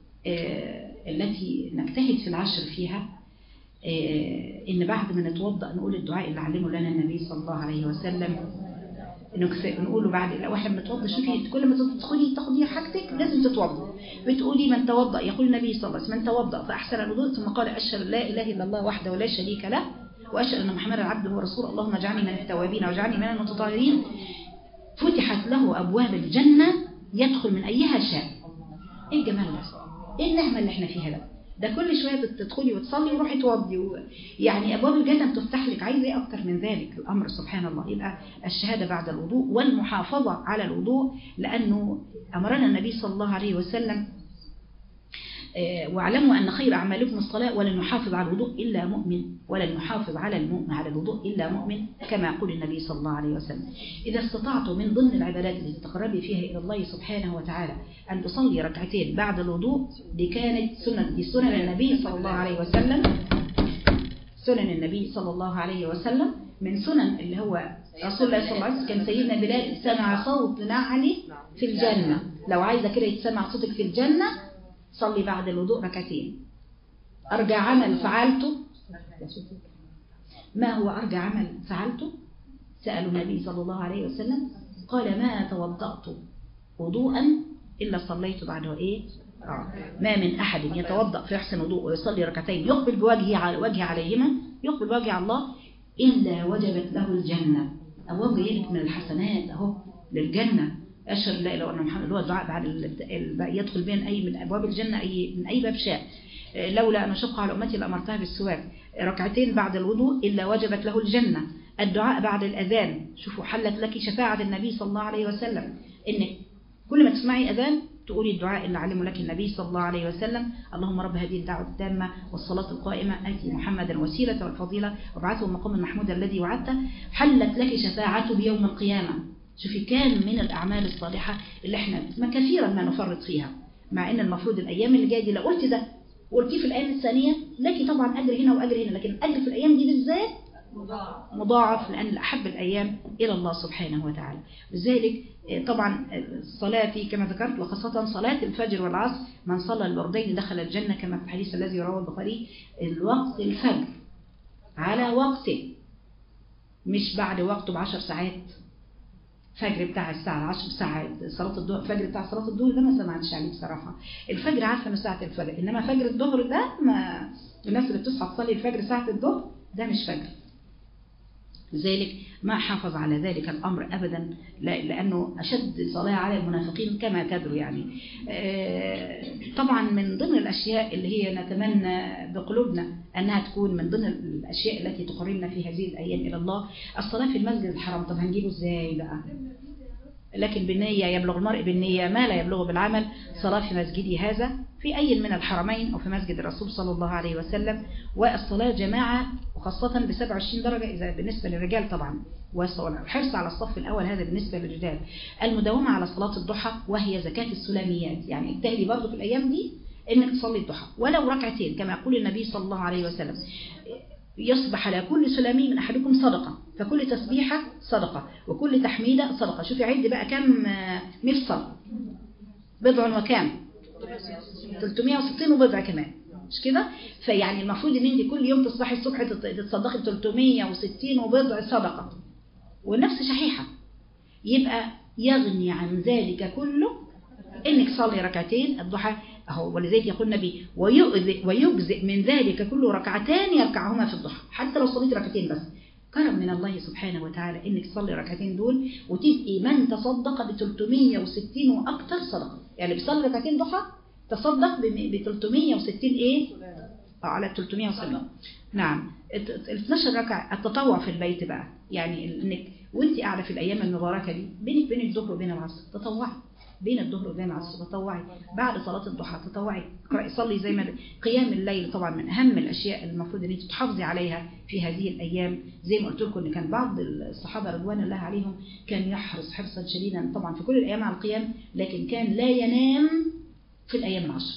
التي نجتهد في العشر فيها إن بعد ما نتوضأ نقول الدعاء اللي علمه لنا النبي صلى الله عليه وسلم نقوله بعد لو احنا بنتوضى شوفي كل ما تدخلي تاخدي حاجتك لازم تتوضى بتقولي من توضأ يقول النبي صلى الله عليه وسلم من توضأ فأحسن الوضوء ثم قال أشهد لا إله إلا الله وحده ولا شريك له وأشهد أن محمدا عبده ورسوله اللهم اجعلني من التوابين واجعلني من المتطهرين فتحت له أبواب الجنة يدخل من أيها شاء إيه الجمال ده إيه النعمة اللي احنا فيها ده ده كل شوية تدخلي وتصلي وروحي توضي و... يعني أبواب الجنة بتفتح لك عايزة إيه أكتر من ذلك الأمر سبحان الله يبقى الشهادة بعد الوضوء والمحافظة على الوضوء لأنه أمرنا النبي صلى الله عليه وسلم واعلموا أن خير أعمالكم الصلاة ولن يحافظ على الوضوء إلا مؤمن ولن يحافظ على المؤمن على الوضوء إلا مؤمن كما يقول النبي صلى الله عليه وسلم إذا استطعت من ضمن العبادات التي تقربي فيها إلى الله سبحانه وتعالى أن تصلي ركعتين بعد الوضوء دي كانت سنة دي سنن النبي صلى الله عليه وسلم سنن النبي صلى الله عليه وسلم من سنن اللي هو رسول الله صلى الله عليه وسلم كان سيدنا بلال سمع صوت نعلي في الجنة لو عايزة كده يتسمع صوتك في الجنة صلي بعد الوضوء ركعتين أرجع عمل فعلته ما هو أرجع عمل فعلته سألوا النبي صلى الله عليه وسلم قال ما توضأت وضوءا إلا صليت بعده إيه آه. ما من أحد يتوضأ في يحسن وضوء ويصلي ركعتين يقبل بوجهه على وجه عليهما يقبل بوجه على الله إلا وجبت له الجنة أبواب جايلك من الحسنات أهو للجنة أشهد لا إله إلا محمد هو الدعاء بعد يدخل بين أي من أبواب الجنة أي من أي باب شاء لولا أن أشق على أمتي لأمرتها بالسواك ركعتين بعد الوضوء إلا وجبت له الجنة الدعاء بعد الأذان شوفوا حلت لك شفاعة النبي صلى الله عليه وسلم إنك كل ما تسمعي أذان تقولي الدعاء اللي علمه لك النبي صلى الله عليه وسلم اللهم رب هذه الدعوة التامة والصلاة القائمة آتي محمدا الوسيلة والفضيلة وابعثه المقام المحمود الذي وعدته حلت لك شفاعته بيوم القيامة شوفي كان من الأعمال الصالحة اللي احنا ما كثيرا ما نفرط فيها مع ان المفروض الأيام اللي جاية دي لو قلت ده وقلتيه في الأيام الثانية لك طبعا أجر هنا وأجر هنا لكن أجر في الأيام دي بالذات مضاعف لأن أحب الأيام إلى الله سبحانه وتعالى لذلك طبعا الصلاة في كما ذكرت وخاصة صلاة الفجر والعصر من صلى الوردين دخل الجنة كما في الحديث الذي رواه البخاري الوقت الفجر على وقته مش بعد وقته بعشر ساعات فجر بتاع الساعة 10 ساعة صلاة الظهر الفجر بتاع صلاة الظهر ده ما سمعتش عليه بصراحة الفجر عارفة انه ساعة الفجر انما فجر الظهر ده ما الناس اللي بتصحى تصلي الفجر ساعة الظهر ده مش فجر لذلك ما حافظ على ذلك الأمر أبدا لأنه أشد صلاة على المنافقين كما تدروا يعني طبعا من ضمن الأشياء اللي هي نتمنى بقلوبنا أنها تكون من ضمن الأشياء التي تقربنا في هذه الأيام إلى الله الصلاة في المسجد الحرام طب هنجيبه إزاي بقى لكن بالنية يبلغ المرء بالنية ما لا يبلغ بالعمل صلاة في مسجدي هذا في أي من الحرمين أو في مسجد الرسول صلى الله عليه وسلم والصلاة جماعة وخاصة ب 27 درجة إذا بالنسبة للرجال طبعا والحرص على الصف الأول هذا بالنسبة للرجال المداومة على صلاة الضحى وهي زكاة السلاميات يعني اجتهدي برضه في الأيام دي إنك تصلي الضحى ولو ركعتين كما يقول النبي صلى الله عليه وسلم يصبح على كل سلامي من أحدكم صدقة فكل تسبيحة صدقة وكل تحميدة صدقة شوفي عد بقى كم مفصل بضع وكام 360 وبضع كمان مش كده فيعني المفروض ان انت كل يوم تصبحي الصبح تتصدقي ب 360 وبضع صدقة والنفس شحيحة يبقى يغني عن ذلك كله انك تصلي ركعتين الضحى اهو ولذلك يقول النبي ويؤذئ ويجزئ من ذلك كله ركعتان يركعهما في الضحى حتى لو صليت ركعتين بس كرم من الله سبحانه وتعالى انك تصلي ركعتين دول وتبقي من تصدق ب 360 واكثر صدقه يعني بيصلي ركعتين ضحى تصدق ب 360 ايه أو على 370 نعم ال 12 ركعة التطوع في البيت بقى يعني انك وانت قاعدة في الأيام المباركة دي بينك بين الظهر وبين العصر تطوعي بين الظهر وبين العصر تطوعي بعد صلاة الضحى تطوعي اقرأي صلي زي ما قيام الليل طبعا من أهم الأشياء المفروض ان انت تحافظي عليها في هذه الأيام زي ما قلت لكم ان كان بعض الصحابة رضوان الله عليهم كان يحرص حرصا شديدا طبعا في كل الأيام على القيام لكن كان لا ينام في الأيام العشر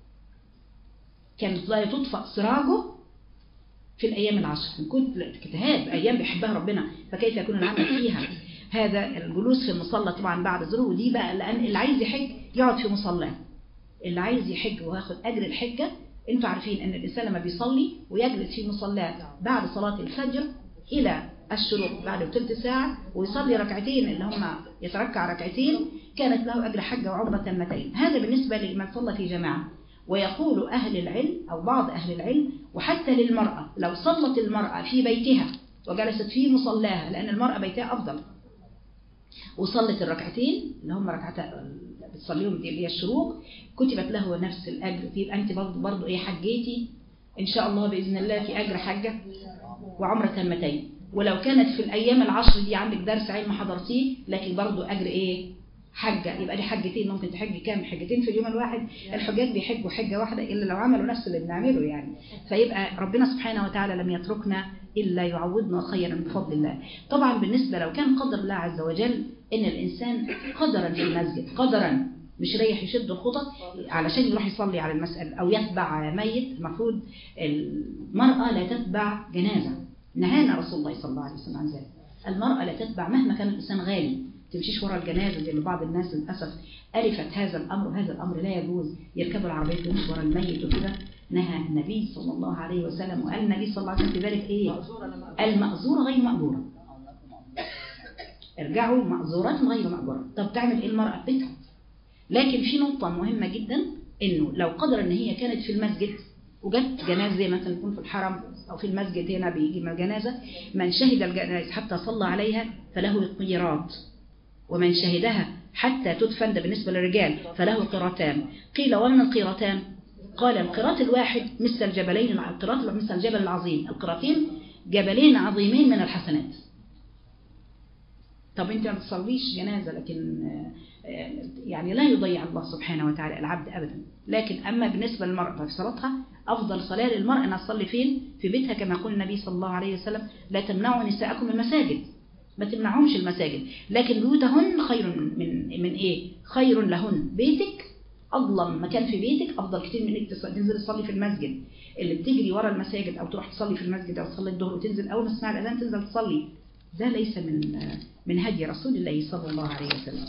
كانت لا تطفأ سراجه في الأيام العشر كنت كتهاب أيام بيحبها ربنا فكيف يكون العمل فيها هذا الجلوس في المصلى طبعا بعد الظهر ودي بقى لأن اللي عايز يحج يقعد في مصلاه اللي عايز يحج وياخد أجر الحجة انتوا عارفين ان الإنسان لما بيصلي ويجلس في مصلاه بعد صلاة الفجر إلى الشروق بعد ثلث ساعة ويصلي ركعتين اللي هم يتركع ركعتين كانت له أجر حجة وعمرة تمتين هذا بالنسبة لمن صلى في جماعة ويقول أهل العلم أو بعض أهل العلم وحتى للمرأة لو صلت المرأة في بيتها وجلست في مصلاها لأن المرأة بيتها أفضل وصلت الركعتين اللي هم ركعتا بتصليهم دي اللي هي الشروق كتبت له نفس الأجر يبقى أنت برضه برضه إيه حجيتي إن شاء الله بإذن الله في أجر حجة وعمرة تمتين ولو كانت في الأيام العشر دي عندك درس علم حضرتيه لكن برضه أجر إيه حجة يبقى دي حجتين ممكن تحجي كام حجتين في اليوم الواحد الحجاج بيحجوا حجة واحدة إلا لو عملوا نفس اللي بنعمله يعني فيبقى ربنا سبحانه وتعالى لم يتركنا إلا يعوضنا خيرا بفضل الله طبعا بالنسبة لو كان قدر الله عز وجل إن الإنسان قدرا في المسجد قدرا مش رايح يشد الخطط علشان يروح يصلي على المسألة أو يتبع ميت المفروض المرأة لا تتبع جنازة نهانا رسول الله صلى الله عليه وسلم عن ذلك المرأة لا تتبع مهما كان الإنسان غالي تمشيش ورا الجنازة زي ما بعض الناس للأسف ألفت هذا الأمر وهذا الأمر لا يجوز يركبوا العربية ويمشوا ورا الميت وكده نهى النبي صلى الله عليه وسلم وقال النبي صلى الله عليه وسلم في ذلك إيه المأزورة غير مأجورة ارجعوا مأزورات غير مأجورة طب تعمل إيه المرأة في بيتها لكن في نقطة مهمة جدا إنه لو قدر إن هي كانت في المسجد وجت جنازة زي مثلا يكون في الحرم أو في المسجد هنا بيجي جنازة من شهد الجنازة حتى صلى عليها فله القيرات ومن شهدها حتى تدفن ده بالنسبة للرجال فله قيرتان قيل ومن القيرتان قال القيرات الواحد مثل الجبلين القيرات مثل الجبل العظيم القيرتين جبلين عظيمين من الحسنات طب انت ما بتصليش جنازة لكن يعني لا يضيع الله سبحانه وتعالى العبد أبدا لكن أما بالنسبة للمرأة في صلاتها أفضل صلاة للمرأة أنها تصلي فين في بيتها كما يقول النبي صلى الله عليه وسلم لا تمنعوا نساءكم المساجد ما تمنعهمش المساجد لكن بيوتهن خير من من, من ايه خير لهن بيتك أظلم مكان في بيتك أفضل كتير من انك تنزل تصلي في المسجد اللي بتجري ورا المساجد أو تروح تصلي في المسجد أو تصلي الظهر وتنزل أول ما تسمع الأذان تنزل تصلي ده ليس من من هدي رسول الله صلى الله عليه وسلم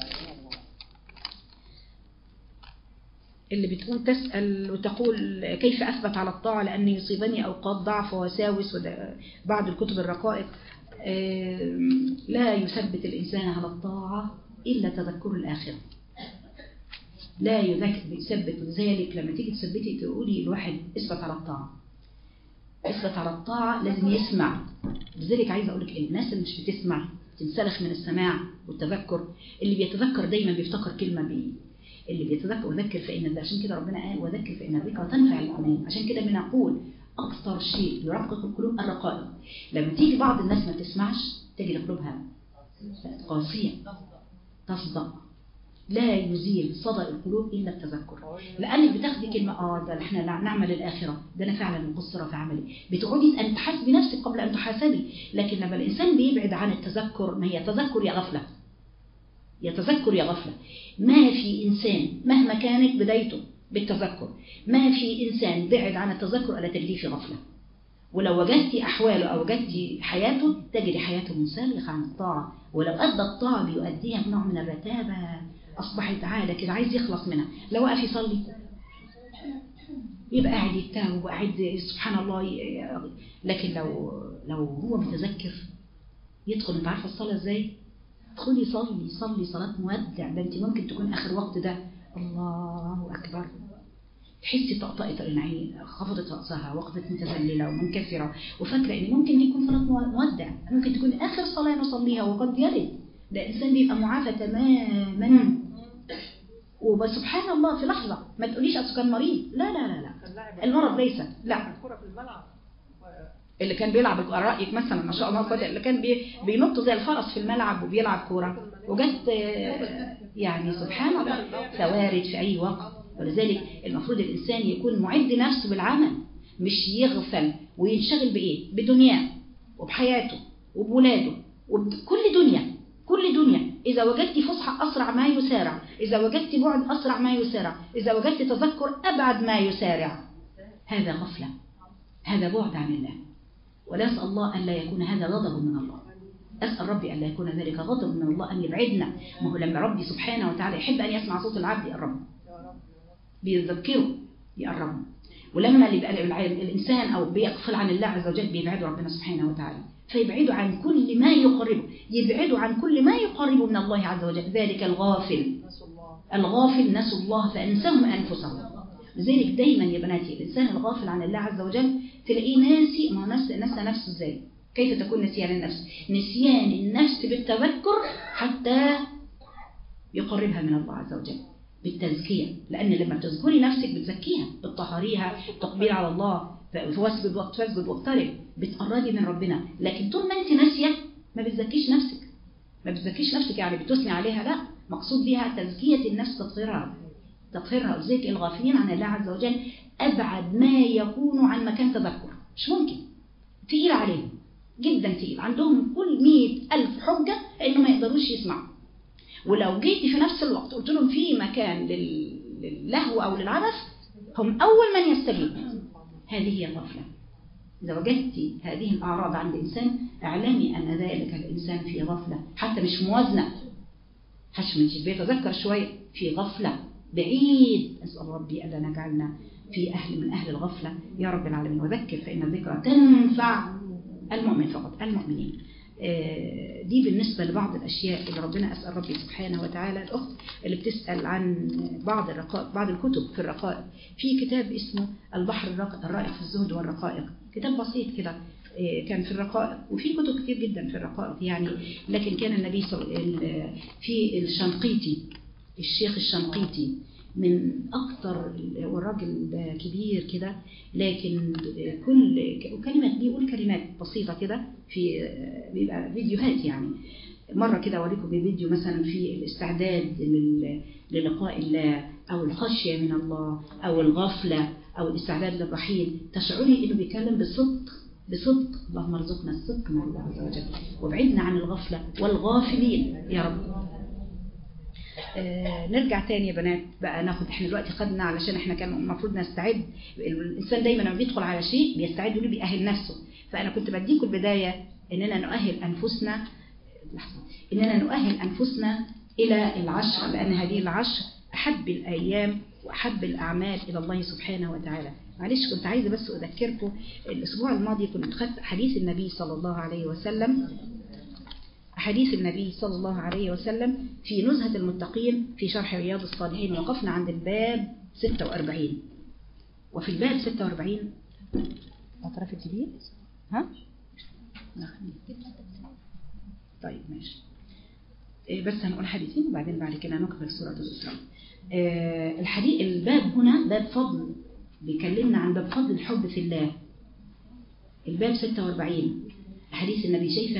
اللي بتقول تسأل وتقول كيف أثبت على الطاعة لأن يصيبني أوقات ضعف ووساوس بعض الكتب الرقائق لا يثبت الإنسان على الطاعة إلا تذكر الآخرة لا يثبت ذلك لما تيجي تثبتي تقولي الواحد اثبت على الطاعة اثبت على الطاعة لازم يسمع لذلك عايزة أقول لك الناس اللي مش بتسمع تنسلخ من السماع والتذكر اللي بيتذكر دايما بيفتكر كلمة بيه اللي بيتذكر وذكر فإن ده عشان كده ربنا قال وذكر فإن الذكرى تنفع المؤمنين عشان كده بنقول أكثر شيء يرقق القلوب الرقائق لما تيجي بعض الناس ما تسمعش تجد قلوبها قاسية تصدق لا يزيل صدى القلوب إلا التذكر لأنك بتاخدي كلمة آه ده احنا نعمل الآخرة ده أنا فعلا مقصرة في عملي بتقعدي أن تحاسبي نفسك قبل أن تحاسبي لكن لما الإنسان بيبعد عن التذكر ما هي تذكر يا غفلة يتذكر يا غفلة ما في إنسان مهما كانت بدايته بالتذكر ما في إنسان بعد عن التذكر ألا تجديه في غفلة ولو وجدتي أحواله أو وجدتي حياته تجدي حياته منسلخة عن الطاعة ولو أدى الطاعة بيؤديها بنوع من الرتابة أصبحت عادة كده عايز يخلص منها لو وقف يصلي يبقى قاعد يتاوب وقاعد سبحان الله لكن لو لو هو متذكر يدخل انت عارفه الصلاه ازاي ادخلي صلي صلي صلاه مودع ده انت ممكن تكون اخر وقت ده الله اكبر تحسي طقطقه العين خفضت راسها وقفت متذلله ومنكسره وفاكره ان ممكن يكون صلاه مودع ممكن تكون اخر صلاه نصليها وقد يرد ده الانسان بيبقى معافى تماما وسبحان الله في لحظة ما تقوليش أصل كان مريض لا لا لا لا المرض ليس لا اللي كان بيلعب رأيك مثلا ما شاء الله قد اللي كان بي بينط زي الفرس في الملعب وبيلعب كورة وجت يعني سبحان الله ثوارد في أي وقت ولذلك المفروض الإنسان يكون معد نفسه بالعمل مش يغفل وينشغل بإيه بدنياه وبحياته وبولاده وبكل دنيا كل دنيا إذا وجدت فسحة أسرع ما يسارع إذا وجدت بعد أسرع ما يسارع إذا وجدت تذكر أبعد ما يسارع هذا غفلة هذا بعد عن الله ونسأل الله أن لا يكون هذا غضب من الله أسأل ربي أن لا يكون ذلك غضب من الله أن يبعدنا ما هو لما ربي سبحانه وتعالى يحب أن يسمع صوت العبد يقربه بيذكره يقربه ولما الإنسان أو بيغفل عن الله عز وجل بيبعده ربنا سبحانه وتعالى فيبعدوا عن كل ما يقربه يبعدوا عن كل ما يقربه من الله عز وجل ذلك الغافل الغافل نسوا الله فأنساهم أنفسهم لذلك دايما يا بناتي الإنسان الغافل عن الله عز وجل تلاقيه ناسي ما نسى نسى نفسه ازاي كيف تكون نسيان النفس نسيان النفس بالتذكر حتى يقربها من الله عز وجل بالتزكية لأن لما تذكري نفسك بتزكيها بتطهريها تقبيل على الله فواسجد وقت فاسجد واقترب بتقربي من ربنا لكن طول ما انت ناسية ما بتزكيش نفسك ما بتزكيش نفسك يعني بتثني عليها لا مقصود بها تزكية النفس تطهيرها تطهيرها وزيك الغافلين عن الله عز وجل أبعد ما يكون عن مكان تذكر مش ممكن تقيل عليهم جدا تقيل عندهم كل مئة ألف حجة إنه ما يقدروش يسمعوا ولو جيتي في نفس الوقت قلت لهم في مكان للهو أو للعبث هم أول من يستجيب هذه هي الغفلة إذا وجدت هذه الأعراض عند الإنسان اعلمي أن ذلك الإنسان في غفلة حتى مش موازنة حش من بيتذكر شوية في غفلة بعيد أسأل ربي ألا نجعلنا في أهل من أهل الغفلة يا رب العالمين وذكر فإن الذكرى تنفع المؤمن فقط المؤمنين دي بالنسبة لبعض الأشياء اللي ربنا أسأل ربي سبحانه وتعالى الأخت اللي بتسأل عن بعض الرقائق بعض الكتب في الرقائق في كتاب اسمه البحر الرائق في الزهد والرقائق كتاب بسيط كده كان في الرقائق وفي كتب كتير جدا في الرقائق يعني لكن كان النبي صلى في الشنقيطي الشيخ الشنقيطي من أكثر والراجل كبير كده لكن كل كلمات بيقول كلمات بسيطة كده في بيبقى فيديوهات يعني مرة كده أوريكم بفيديو مثلا في الاستعداد للقاء الله أو الخشية من الله أو الغفلة أو الاستعداد للرحيل تشعري إنه بيتكلم بصدق بصدق اللهم ارزقنا الصدق مع الله عز وجل وابعدنا عن الغفلة والغافلين يا رب آه نرجع تاني يا بنات بقى ناخد احنا دلوقتي خدنا علشان احنا كان المفروض نستعد الانسان دايما لما بيدخل على شيء بيستعد له بيأهل نفسه فانا كنت بديكم البداية اننا نؤهل انفسنا لحظة اننا نؤهل انفسنا الى العشر لان هذه العشر احب الايام واحب الاعمال الى الله سبحانه وتعالى معلش كنت عايزة بس أذكركم الأسبوع الماضي كنت خدت حديث النبي صلى الله عليه وسلم حديث النبي صلى الله عليه وسلم في نزهة المتقين في شرح رياض الصالحين وقفنا عند الباب 46 وفي الباب 46 أطراف الجديد ها؟ طيب ماشي بس هنقول حديثين وبعدين بعد كده نكمل سورة الإسراء الحديث الباب هنا باب فضل بيكلمنا عن باب فضل الحب في الله الباب 46 حديث النبي شايفه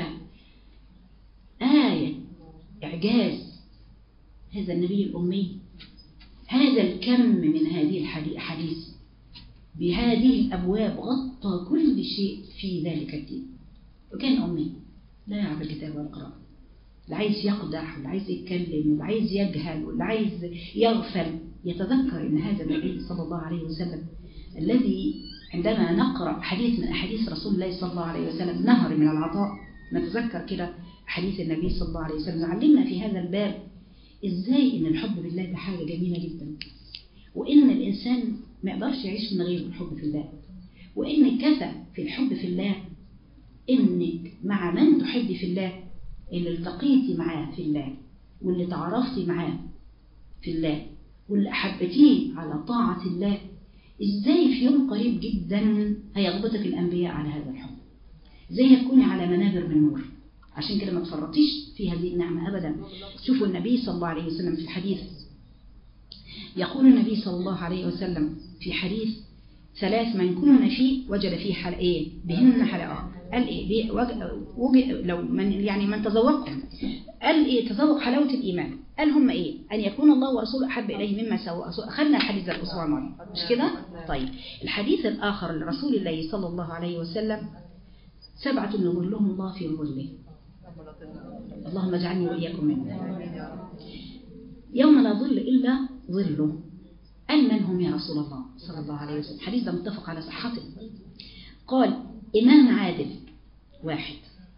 آية إعجاز هذا النبي الأمي هذا الكم من هذه الحديث بهذه الأبواب غطى كل شيء في ذلك الدين وكان أمي لا يعرف الكتاب والقراءة لا عايز يقدح ولا عايز يتكلم ولا عايز يجهل ولا عايز يغفل يتذكر أن هذا النبي صلى الله عليه وسلم الذي عندما نقرأ حديث من أحاديث رسول الله صلى الله عليه وسلم نهر من العطاء نتذكر كده حديث النبي صلى الله عليه وسلم علمنا في هذا الباب إزاي إن الحب بالله ده حاجة جميلة جدا وإن الإنسان ما يقدرش يعيش من غير الحب في الله وإن كفى في الحب في الله إنك مع من تحبي في الله اللي التقيتي معاه في الله واللي تعرفتي معاه في الله واللي أحبتيه على طاعة الله إزاي في يوم قريب جدا هيغبطك الأنبياء على هذا الحب زي تكوني على منابر من نور عشان كده ما تفرطيش في هذه النعمة أبدا شوفوا النبي صلى الله عليه وسلم في الحديث يقول النبي صلى الله عليه وسلم في حديث ثلاث من كن فيه وجد فيه حلقة ايه بهن حلقة قال ايه بي- وج- وج- لو من يعني من تذوقهم قال ايه تذوق حلاوة الإيمان قال هم ايه ان يكون الله ورسوله احب اليه مما سوى اخذنا الحديث ده الاسبوع الماضي مش كده طيب الحديث الاخر لرسول الله صلى الله عليه وسلم سبعة يظلهم الله في ظله اللهم اجعلني واياكم منهم يوم لا ظل الا ظله قال من هم يا رسول الله صلى الله عليه وسلم حديث ده متفق على صحته قال إمام عادل واحد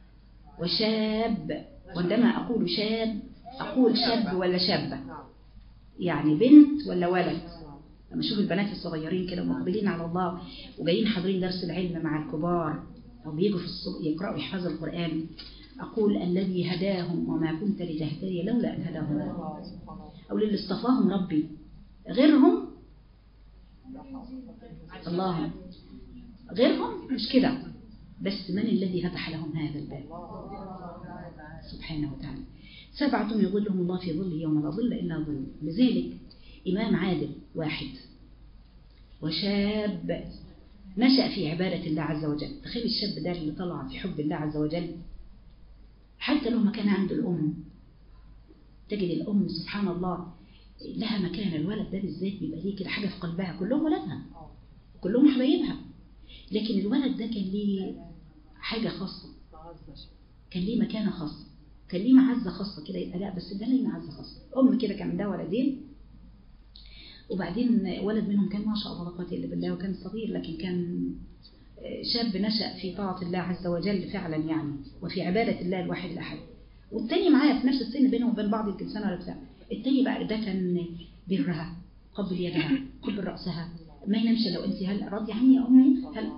وشاب وعندما أقول شاب أقول شاب ولا شابة يعني بنت ولا ولد لما أشوف البنات الصغيرين كده مقبلين على الله وجايين حاضرين درس العلم مع الكبار أو بيجوا في الصبح يقرأوا يحفظوا القرآن أقول الذي هداهم وما كنت لتهتدي لولا أن هداهم الله أو للي اصطفاهم ربي غيرهم الله غيرهم مش كده بس من الذي فتح لهم هذا الباب سبحانه وتعالى سبعة يظلهم الله في ظله يوم لا ظل إلا ظل لذلك إمام عادل واحد وشاب نشأ في عبادة الله عز وجل تخيل الشاب ده اللي طلع في حب الله عز وجل حتى لو ما كان عنده الأم تجد الأم سبحان الله لها مكان الولد ده بالذات بيبقى ليه كده حاجة في قلبها كلهم ولادها كلهم حبايبها لكن الولد ده كان ليه حاجة خاصة كان ليه مكانة خاصة كان ليه معزة خاصة كده يبقى لا بس ده ليه معزة خاصة أم كده كان عندها ولدين وبعدين ولد منهم كان ما شاء الله لا قوة إلا بالله وكان صغير لكن كان شاب نشأ في طاعة الله عز وجل فعلا يعني وفي عبادة الله الواحد الأحد والتاني معايا في نفس السن بينهم وبين بعض يمكن سنة ولا بتاع التاني بقى ده كان برها قبل يدها قبل رأسها ما ينامش لو انت هل راضية عني يا أمي هل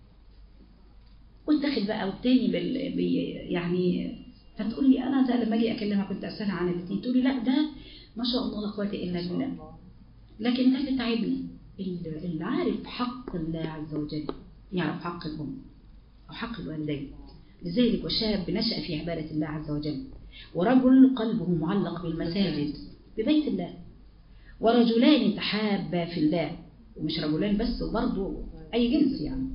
والداخل بقى والتاني بال... بي يعني فتقول لي أنا ده لما أجي أكلمها كنت أسألها عن الاثنين تقول لي لا ده ما شاء الله لا قوة إلا بالله لكن ده اللي تعبني اللي عارف حق الله عز وجل يعرف حق الأم أو حق الوالدين لذلك وشاب نشأ في عبادة الله عز وجل ورجل قلبه معلق بالمساجد ببيت الله ورجلان تحابا في الله ومش رجلان بس وبرضه أي جنس يعني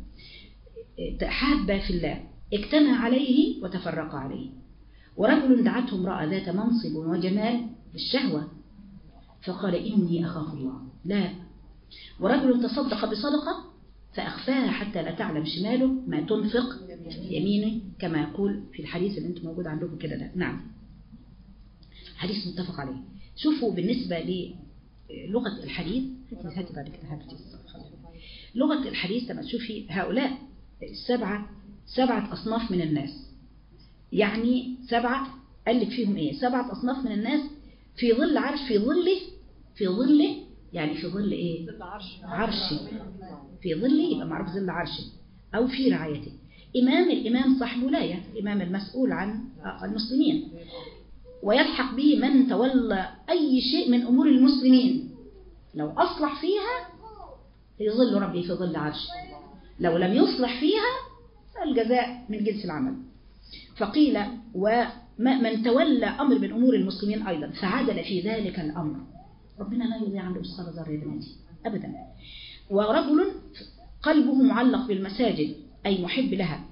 تحابا في الله اجتمع عليه وتفرق عليه ورجل دعته امرأة ذات منصب وجمال بالشهوة فقال إني أخاف الله لا ورجل تصدق بصدقة فأخفاها حتى لا تعلم شماله ما تنفق يمينه كما يقول في الحديث اللي انتم موجود عندكم كده ده نعم حديث متفق عليه شوفوا بالنسبة للغة الحديث هاتي بعد كده هاتي لغة الحديث لما تشوفي هؤلاء السبعة سبعة أصناف من الناس يعني سبعة قال لك فيهم ايه سبعة أصناف من الناس في ظل عرش في ظله في ظله يعني في ظل ايه عرشي في ظله يبقى معروف ظل عرشي أو في رعايته إمام الإمام صاحب ولاية الإمام المسؤول عن المسلمين ويلحق به من تولى أي شيء من أمور المسلمين لو أصلح فيها يظل ربي في ظل عرشه لو لم يصلح فيها الجزاء من جنس العمل فقيل ومن تولى أمر من أمور المسلمين أيضا فعدل في ذلك الأمر ربنا لا يضيع عنده مثقال ذرة يا بناتي أبدا ورجل قلبه معلق بالمساجد أي محب لها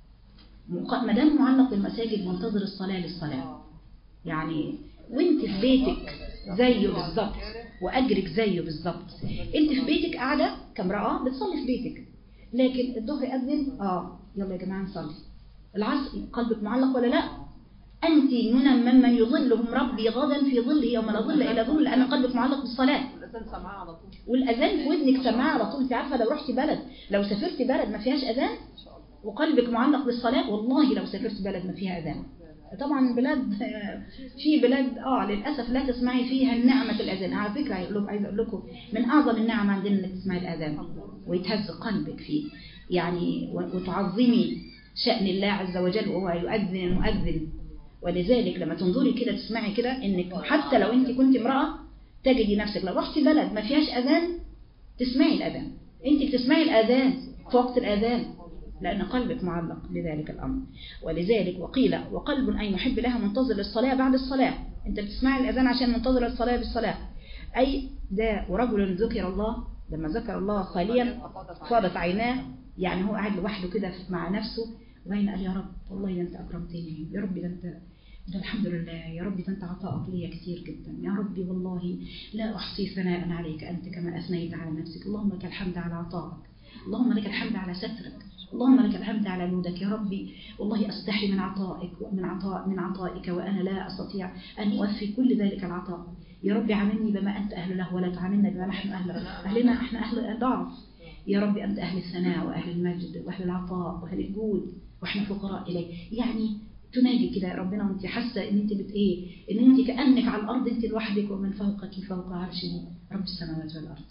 ما دام معلق بالمساجد منتظر الصلاة للصلاة يعني وانت في بيتك زيه بالظبط وأجرك زيه بالظبط انت في بيتك قاعدة كامرأة بتصلي في بيتك لكن الظهر أذن اه يلا يا جماعة نصلي العصر قلبك معلق ولا لا أنت من ممن يظلهم ربي غدا في ظله يوم لا ظل إلا ظل لأن قلبك معلق بالصلاة والأذان سمعها على طول والأذان في ودنك سماعة على طول انت عارفة لو رحت بلد لو سافرت بلد ما فيهاش أذان وقلبك معلق بالصلاة والله لو سافرت بلد ما فيها أذان طبعا بلاد في بلاد اه للاسف لا تسمعي فيها نعمه الاذان على فكره عايز اقول لكم من اعظم النعم عندنا انك تسمعي الاذان ويتهز قلبك فيه يعني وتعظمي شأن الله عز وجل وهو يؤذن المؤذن ولذلك لما تنظري كده تسمعي كده انك حتى لو انت كنت امرأة تجدي نفسك لو رحتي بلد ما فيهاش اذان تسمعي الاذان انت بتسمعي الاذان في وقت الاذان لأن قلبك معلق بذلك الأمر ولذلك وقيل وقلب أي محب لها منتظر للصلاة بعد الصلاة أنت بتسمعي الأذان عشان منتظر الصلاة بالصلاة أي ده ورجل ذكر الله لما ذكر الله خاليا فاضت عيناه يعني هو قاعد لوحده كده مع نفسه وبعدين قال يا رب والله ده انت اكرمتني يا رب ده انت ده الحمد لله يا رب ده انت عطاءك ليا كثير جدا يا ربي والله لا احصي ثناء عليك انت كما اثنيت على نفسك اللهم لك الحمد على عطائك اللهم لك الحمد على سترك اللهم لك الحمد على جودك يا ربي والله استحي من عطائك ومن عطاء من عطائك وانا لا استطيع ان اوفي كل ذلك العطاء يا رب عاملني بما انت اهل له ولا تعاملنا بما نحن اهل اهلنا احنا اهل ضعف يا رب انت اهل الثناء واهل المجد واهل العطاء واهل الجود واحنا فقراء اليك يعني تناجي كده يا ربنا وانت حاسه ان انت بت ايه ان انت كانك على الارض انت لوحدك ومن فوقك فوق عرشه رب السماوات والارض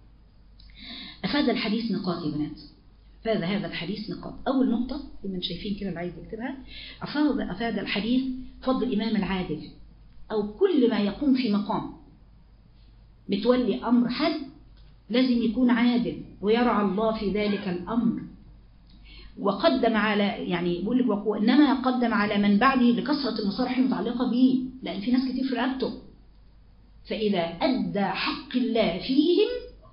افاد الحديث نقاط يا بنات افاد هذا الحديث نقاط اول نقطه اللي من شايفين كده اللي عايز يكتبها افاد افاد الحديث فضل الامام العادل او كل ما يقوم في مقام بتولي امر حد لازم يكون عادل ويرعى الله في ذلك الامر وقدم على يعني بيقول لك وانما قدم على من بعده لكثره المصالح المتعلقه به لان في ناس كتير في رقبته فاذا ادى حق الله فيهم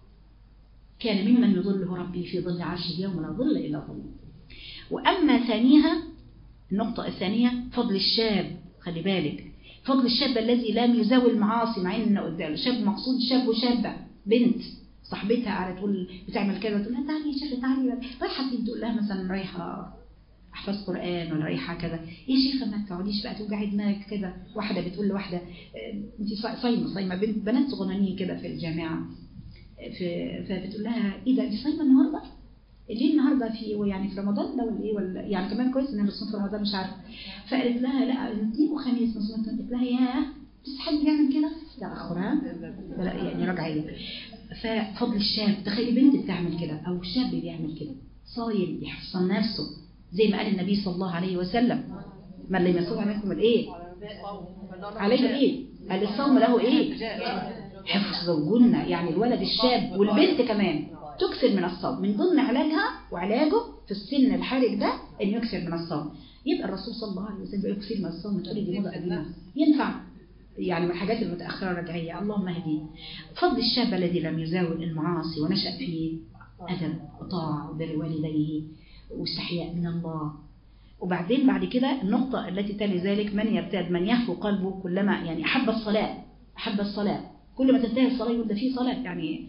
كان ممن يظله ربي في ظل عرشه يوم لا ظل الا ظله واما ثانيها النقطه الثانيه فضل الشاب خلي بالك فضل الشاب الذي لم يزاول المعاصي مع ان شاب مقصود شاب وشابه بنت صاحبتها على تقول بتعمل كذا تقول لها تعالي يا شيخه تعالي رايحه فين تقول لها مثلا رايحه احفظ قران ولا رايحه كذا يا شيخه ما تقعديش بقى توجعي دماغك كده واحده بتقول لواحده انت صايمه صايمه بنت بنات صغنانين كده في الجامعه في فبتقول لها ايه ده انت صايمه النهارده؟ ليه النهارده في يعني في رمضان ده ولا ايه ولا يعني كمان كويس ان انا بصوم في رمضان مش عارفه فقالت لها لا اثنين وخميس مصومه قالت لها ياه بس حد يعمل كده؟ لا اخرى لا يعني رجعيه ففضل الشاب تخيلي بنت بتعمل كده او شاب بيعمل كده صايم يحصن نفسه زي ما قال النبي صلى الله عليه وسلم من لم يصوم عليكم الايه عليه الايه قال الصوم له ايه حفظ الجنة يعني الولد الشاب والبنت كمان تكثر من الصوم من ضمن علاجها وعلاجه في السن الحرج ده ان يكثر من الصوم يبقى الرسول صلى الله عليه وسلم يكثر من الصوم تقولي دي موضه قديمه ينفع يعني من الحاجات المتأخرة الرجعية اللهم اهدي فضل الشاب الذي لم يزاول المعاصي ونشأ في أدب وطاعة وبر والديه واستحياء من الله وبعدين بعد كده النقطة التي تلي ذلك من يرتاد من يهفو قلبه كلما يعني أحب الصلاة أحب الصلاة كل ما تنتهي الصلاة يقول ده في صلاة يعني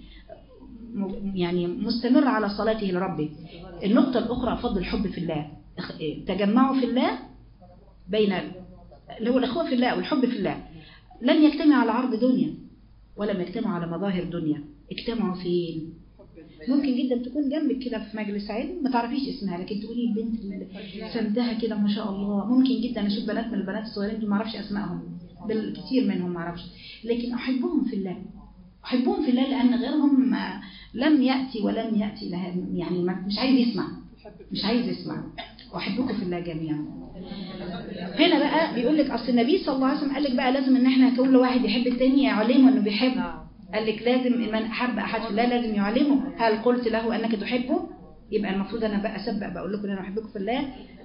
يعني مستمر على صلاته لربه النقطة الأخرى فضل الحب في الله تجمعوا في الله بين اللي هو الأخوة في الله والحب في الله لن يجتمع على عرض دنيا ولم يجتمعوا على مظاهر دنيا اجتمعوا فين ممكن جدا تكون جنبك كده في مجلس علم ما تعرفيش اسمها لكن تقولي البنت اللي سمتها كده ما شاء الله ممكن جدا اشوف بنات من البنات الصغيرين دول ما اعرفش اسمائهم بالكثير منهم ما اعرفش لكن احبهم في الله احبهم في الله لان غيرهم لم ياتي ولم ياتي لها يعني مش عايز يسمع مش عايز يسمع واحبكم في الله جميعا هنا بقى بيقول لك اصل النبي صلى الله عليه وسلم قال لك بقى لازم ان احنا كل واحد يحب التاني يعلمه انه بيحب قال لك لازم من احب احد في الله لازم يعلمه هل قلت له انك تحبه يبقى المفروض انا بقى اسبق بقول لكم ان انا احبكم في الله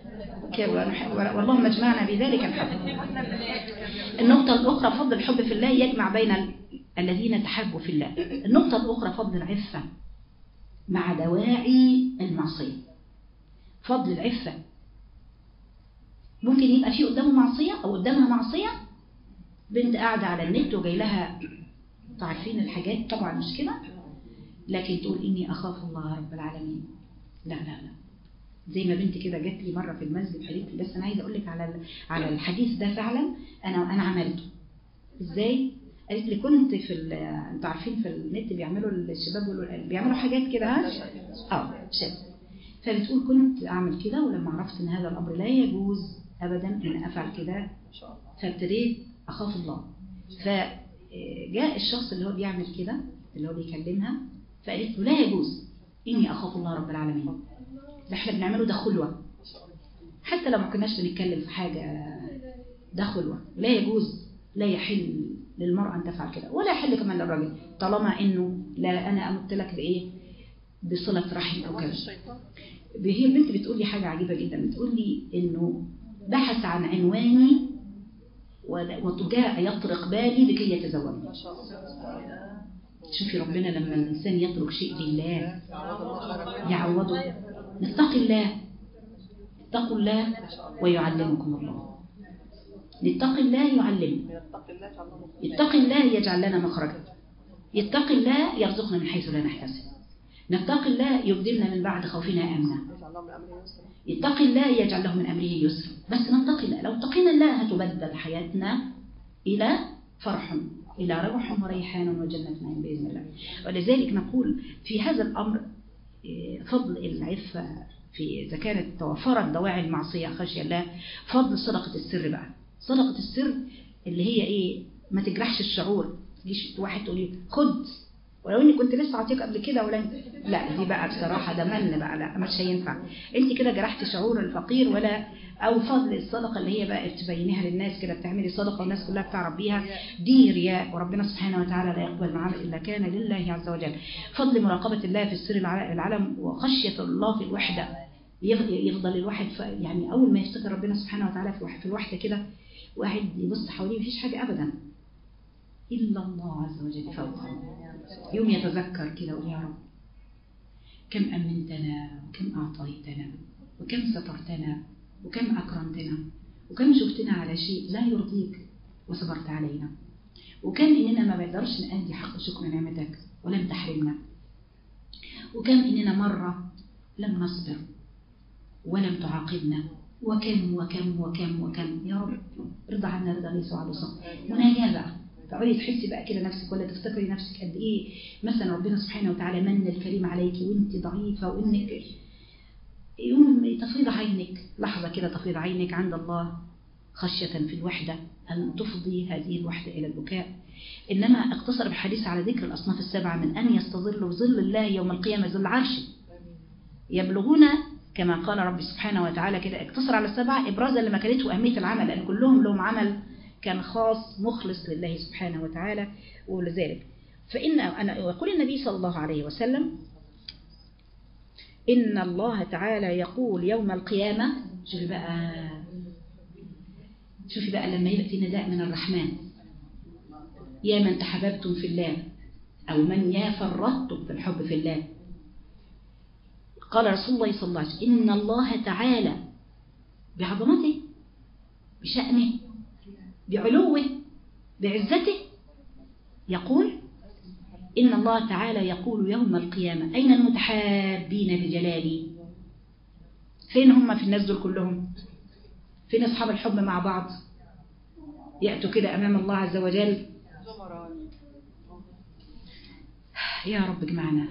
واللهم اجمعنا بذلك الحب النقطة الأخرى فضل الحب في الله يجمع بين الذين تحبوا في الله النقطة الأخرى فضل العفة مع دواعي المعصية فضل العفة ممكن يبقى في قدامه معصية أو قدامها معصية بنت قاعدة على النت وجاي لها تعرفين الحاجات طبعا مش كده لكن تقول إني أخاف الله رب العالمين لا لا لا زي ما بنت كده جت لي مره في المسجد قالت لي بس انا عايزه اقول لك على على الحديث ده فعلا انا انا عملته ازاي قالت لي كنت في انتوا عارفين في النت بيعملوا الشباب بيعملوا حاجات كده ها اه شاب فبتقول كنت اعمل كده ولما عرفت ان هذا الامر لا يجوز ابدا ان افعل كده فابتديت اخاف الله فجاء الشخص اللي هو بيعمل كده اللي هو بيكلمها فقالت له لا يجوز اني اخاف الله رب العالمين اللي احنا بنعمله ده خلوة حتى لو ما كناش بنتكلم في حاجة ده خلوة لا يجوز لا يحل للمرأة أن تفعل كده ولا يحل كمان للراجل طالما إنه لا أنا أمت لك بإيه بصلة رحم أو كذا هي البنت بتقول لي حاجة عجيبة جدا بتقول لي إنه بحث عن عنواني وجاء يطرق بالي لكي يتزوج شوفي ربنا لما الإنسان يترك شيء لله يعوضه نتقي الله اتقوا الله ويعلمكم الله نتقي الله يعلم يتقي الله يجعل لنا مخرجا يتقي الله يرزقنا من حيث لا نحتسب نتقي الله يبدلنا من بعد خوفنا أمنا يتقي الله يجعل له من أمره يسرا بس نتقي الله لو اتقينا الله هتبدل حياتنا إلى فرح إلى روح وريحان وجنة نعيم بإذن الله ولذلك نقول في هذا الأمر فضل العفة في إذا كانت توفرت دواعي المعصية خشية الله فضل صدقة السر بقى صدقة السر اللي هي إيه ما تجرحش الشعور تجيش واحد تقول لي خد ولو اني كنت لسه عطيك قبل كده ولا لا دي بقى بصراحه ده من بقى لا مش هينفع انت كده جرحت شعور الفقير ولا او فضل الصدقه اللي هي بقى تبينيها للناس كده بتعملي صدقه والناس كلها بتعرف بيها دي رياء وربنا سبحانه وتعالى لا يقبل العمل الا كان لله عز وجل فضل مراقبه الله في السر العالم وخشيه الله في الوحده يفضل الواحد يعني اول ما يفتكر ربنا سبحانه وتعالى في الوحده كده واحد يبص حواليه مفيش حاجه ابدا إلا الله عز وجل فوقه يوم يتذكر كده ويقول يا رب كم أمنتنا وكم أعطيتنا وكم سترتنا وكم أكرمتنا وكم شفتنا على شيء لا يرضيك وصبرت علينا وكم إننا ما بقدرش نأدي حق شكر نعمتك ولم تحرمنا وكم إننا مرة لم نصبر ولم تعاقبنا وكم وكم وكم وكم يا رب ارضى عنا رضا ليس على صبر مناجاة بقى تقعدي تحسي بقى كده نفسك ولا تفتكري نفسك قد ايه مثلا ربنا سبحانه وتعالى من الكريم عليكي وانت ضعيفه وانك يوم تفيض عينك لحظه كده تفيض عينك عند الله خشيه في الوحده ان تفضي هذه الوحده الى البكاء انما اقتصر الحديث على ذكر الاصناف السبعه من ان يستظلوا ظل الله يوم القيامه ظل عرشه يبلغون كما قال رب سبحانه وتعالى كده اقتصر على السبعه ابرازا لمكانته واهميه العمل لان كلهم لهم عمل كان خاص مخلص لله سبحانه وتعالى ولذلك فإن أنا يقول النبي صلى الله عليه وسلم إن الله تعالى يقول يوم القيامة شوفي بقى شوفي بقى لما يأتي نداء من الرحمن يا من تحببتم في الله أو من يا فرطتم في الحب في الله قال رسول الله صلى الله عليه وسلم إن الله تعالى بعظمته بشأنه بعلوه بعزته يقول إن الله تعالى يقول يوم القيامة أين المتحابين بجلالي فين هم في الناس دول كلهم فين أصحاب الحب مع بعض يأتوا كده أمام الله عز وجل يا رب اجمعنا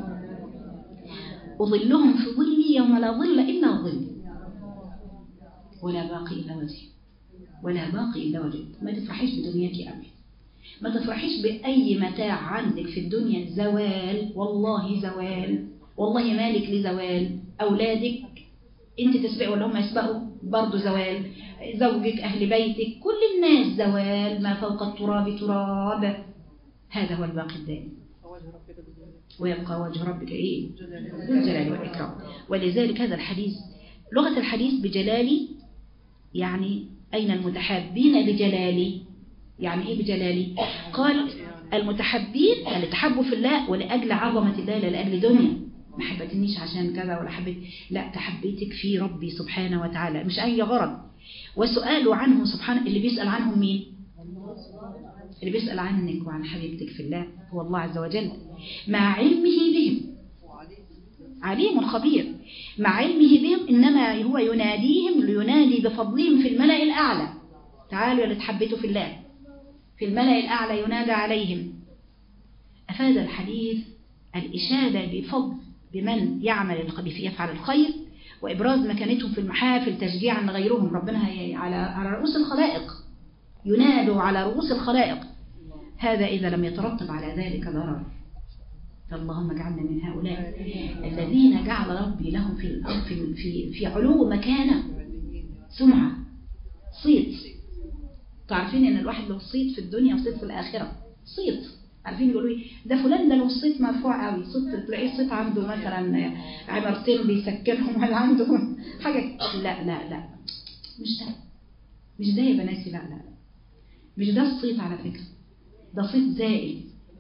أظلهم في ظلي يوم لا ظل إلا ظلي ولا باقي إلا وجهي ولا باقي إلا وجهك ما تفرحيش بدنياك أبدا ما تفرحيش بأي متاع عندك في الدنيا زوال والله زوال والله مالك لزوال أولادك أنت تسبق ولا هم يسبقوا برضه زوال زوجك أهل بيتك كل الناس زوال ما فوق التراب تراب هذا هو الباقي الدائم ويبقى وجه ربك إيه ذو الجلال والإكرام ولذلك هذا الحديث لغة الحديث بجلالي يعني أين المتحابين بجلالي يعني إيه بجلالي قال المتحبين يعني تحبوا في الله ولأجل عظمة الله لا لأجل دنيا ما حبتنيش عشان كذا ولا حبيت لا تحبيتك في ربي سبحانه وتعالى مش أي غرض وسؤاله عنه سبحانه اللي بيسأل عنهم مين اللي بيسأل عنك وعن حبيبتك في الله هو الله عز وجل مع علمه بهم عليم خبير مع علمه بهم إنما هو يناديهم لينادي بفضلهم في الملأ الأعلى تعالوا اللي تحبتوا في الله في الملأ الأعلى ينادى عليهم أفاد الحديث الإشادة بفضل بمن يعمل يفعل الخير وإبراز مكانتهم في المحافل تشجيعا لغيرهم ربنا على على رؤوس الخلائق ينادوا على رؤوس الخلائق هذا إذا لم يترتب على ذلك ضرر فاللهم اجعلنا من هؤلاء الذين جعل ربي لهم في في في, في علو مكانه سمعة صيت تعرفين ان الواحد له صيت في الدنيا وصيت في الآخرة صيت عارفين يقولوا لي ده فلان ده له صيت مرفوع قوي صوت تلاقيه صيت عنده مثلا عمارتين بيسكنهم ولا عنده حاجة لا لا لا مش ده مش ده يا بناتي لا لا مش ده الصيت على فكرة ده صيت زائل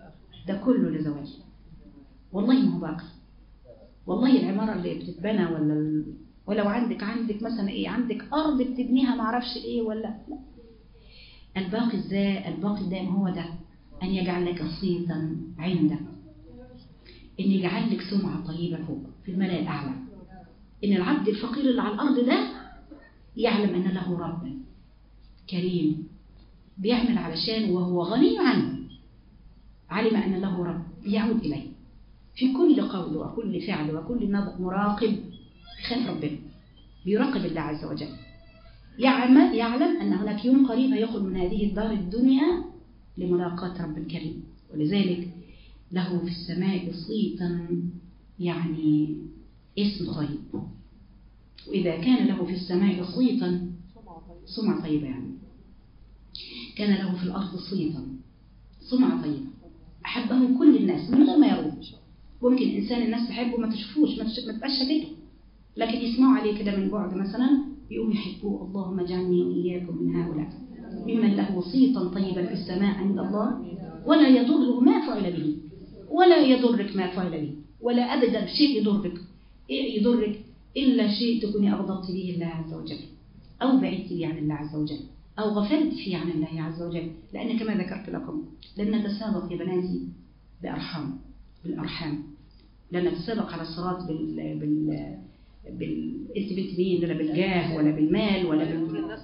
ده كله لزواج والله ما هو باقي والله العمارة اللي بتتبنى ولا ال... ولو عندك عندك مثلا ايه عندك ارض بتبنيها معرفش ايه ولا لا الباقي ازاي الباقي الدائم هو ده ان يجعل لك صيتا عنده ان يجعل لك سمعة طيبة فوق في الملأ الاعلى ان العبد الفقير اللي على الارض ده يعلم ان له رب كريم بيعمل علشان وهو غني عنه علم ان له رب يعود اليه في كل قول وكل فعل وكل نظر مراقب خاف ربنا بيراقب الله عز وجل يعلم, يعلم أن هناك يوم قريب هيخرج من هذه الدار الدنيا لملاقاة رب الكريم ولذلك له في السماء صيتا يعني اسم طيب وإذا كان له في السماء صيتا سمعة طيبة يعني كان له في الأرض صيتا سمعة طيبة أحبه كل الناس من غير ما يروج ممكن إنسان الناس تحبه ما تشوفوش ما تبقاش شافته لكن يسمعوا عليه كده من بعد مثلا يقوم يحبوه اللهم اجعلني وإياكم من هؤلاء ممن له صيتا طيبا في السماء عند الله ولا يضره ما فعل به ولا يضرك ما فعل به ولا أبدا شيء يضرك يضرك إلا شيء تكوني أغضبت به الله عز وجل أو بعدت به عن الله عز وجل أو غفلت فيه عن الله عز وجل لأن كما ذكرت لكم لن نتسابق يا بناتي بأرحام بالأرحام لن نتسابق على الصراط بال, بال... بال... انت بنت مين ولا بالجاه ولا بالمال ولا بال...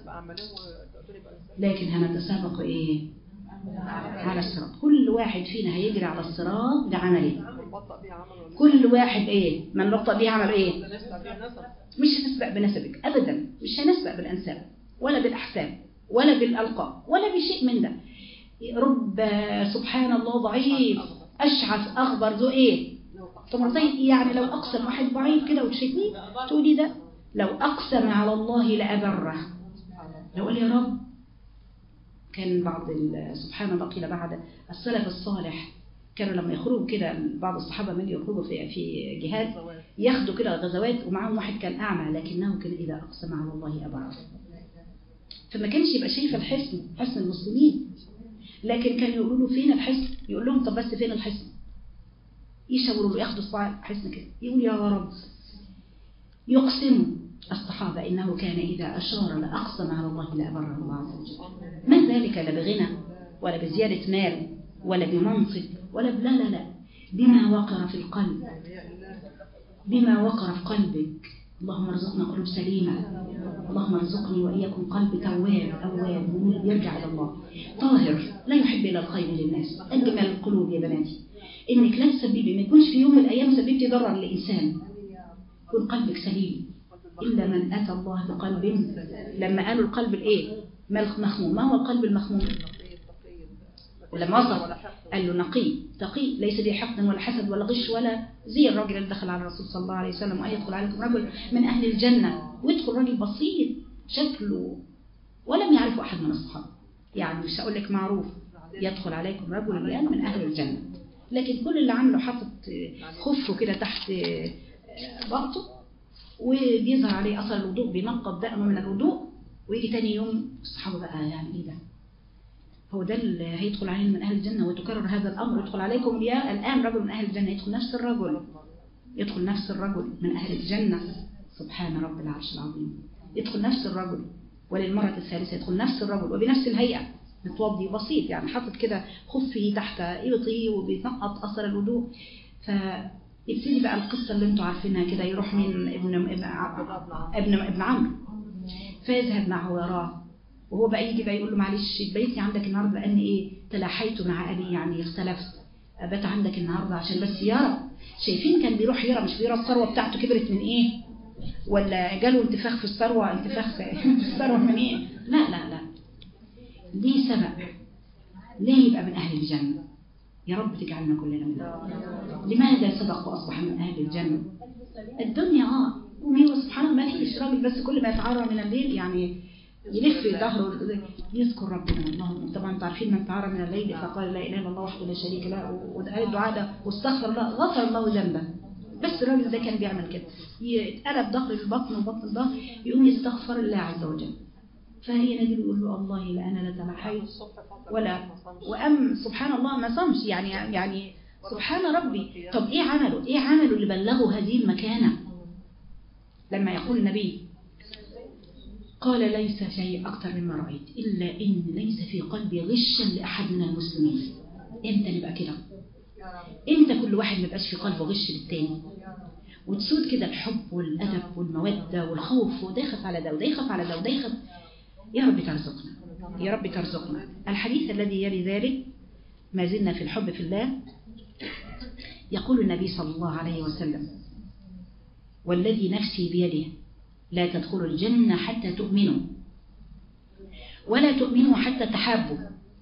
لكن هنتسابق ايه على الصراط كل واحد فينا هيجري على الصراط بعمله كل واحد ايه من نقطة به عمل ايه مش هنسبق بنسبك ابدا مش هنسبق بالانساب ولا بالاحساب ولا بالالقاب ولا بشيء من ده رب سبحان الله ضعيف اشعث اخبر ذو ايه طبعا زي يعني لو أقسم واحد ضعيف كده وتشايفيه تقولي ده لو أقسم على الله لأبره لو قال يا رب كان بعض سبحان الله قيل بعد السلف الصالح كانوا لما يخرجوا كده بعض الصحابة من يخرجوا في في جهاد ياخدوا كده غزوات ومعاهم واحد كان أعمى لكنه كان إذا أقسم على الله أبره فما كانش يبقى شايف الحصن حصن المسلمين لكن كانوا يقولوا له فين الحصن يقول لهم طب بس فين الحصن يشاوروا له ياخدوا صباع حسن كده يقول يا رب يقسم الصحابة إنه كان إذا أشار لأقسم على الله لأبره الله عز وجل ما ذلك لا بغنى ولا بزيادة مال ولا بمنصب ولا لا لا لا بما وقر في القلب بما وقر في قلبك اللهم ارزقنا قلوب سليمة اللهم ارزقني وإياكم قلب تواب أواب منيب يرجع إلى الله طاهر لا يحب إلى الخير للناس أجمل القلوب يا بناتي انك لا تسببي ما يكونش في يوم من الايام سببتي ضرر لانسان يكون قلبك سليم الا من اتى الله بقلب لما قالوا القلب الايه مخموم ما هو القلب المخموم ولما وصف قال له نقي تقي ليس به حقد ولا حسد ولا غش ولا زي الراجل اللي دخل على الرسول صلى الله عليه وسلم وأن يدخل عليكم رجل من أهل الجنة ويدخل راجل بسيط شكله ولم يعرفه أحد من الصحابة يعني مش هقول لك معروف يدخل عليكم رجل الآن من أهل الجنة لكن كل اللي عامله حاطط خفه كده تحت بطه وبيظهر عليه أثر الوضوء بينقض دقنه من الوضوء ويجي تاني يوم الصحابة بقى يعني إيه ده هو ده اللي هيدخل علينا من أهل الجنة وتكرر هذا الأمر يدخل عليكم يا الآن رجل من أهل الجنة يدخل نفس الرجل يدخل نفس الرجل من أهل الجنة سبحان رب العرش العظيم يدخل نفس الرجل وللمرة الثالثة يدخل نفس الرجل وبنفس الهيئة متوضي بسيط يعني حاطط كده خفه تحت إبطي وبينقط أثر الوضوء فيبتدي بقى القصة اللي انتوا عارفينها كده يروح من ابن ابن ابن, ابن عمرو فيذهب معه ويراه وهو بقى يجي بقى يقول له معلش بيتي عندك النهارده لان ايه تلاحيت مع ابي يعني اختلفت ابات عندك النهارده عشان بس يرى شايفين كان بيروح يرى مش بيرى الثروه بتاعته كبرت من ايه ولا جاله انتفاخ في الثروه انتفاخ في الثروه من ايه لا لا لا ليه سبب ليه يبقى من اهل الجنه يا رب تجعلنا كلنا من لماذا سبق واصبح من اهل الجنه الدنيا اه وهو سبحان الله ما فيش راجل بس كل ما يتعرى من الليل يعني يلف ظهره يذكر ربنا اللهم طبعا انتوا عارفين من تعرى من الليل فقال لا اله الا الله وحده لا شريك له وقال الدعاء ده واستغفر الله غفر الله ذنبه بس الراجل ده كان بيعمل كده يتقلب ظهر البطن وبطن الظهر يقوم يستغفر الله عز وجل فهي نبي يقول له الله لا أنا لا تلحيت ولا وأم سبحان الله ما صمش يعني يعني سبحان ربي طب إيه عمله إيه عمله اللي بلغه هذه المكانة لما يقول النبي قال ليس شيء أكثر مما رأيت إلا إن ليس في قلبي غشا لأحد من المسلمين إمتى نبقى كده إمتى كل واحد ما يبقاش في قلبه غش للتاني وتسود كده الحب والأدب والمودة والخوف وده يخاف على ده وده يخاف على ده وده يخاف يا رب ترزقنا يا رب ترزقنا الحديث الذي يلي ذلك ما زلنا في الحب في الله يقول النبي صلى الله عليه وسلم والذي نفسي بيده لا تدخلوا الجنة حتى تؤمنوا ولا تؤمنوا حتى تحابوا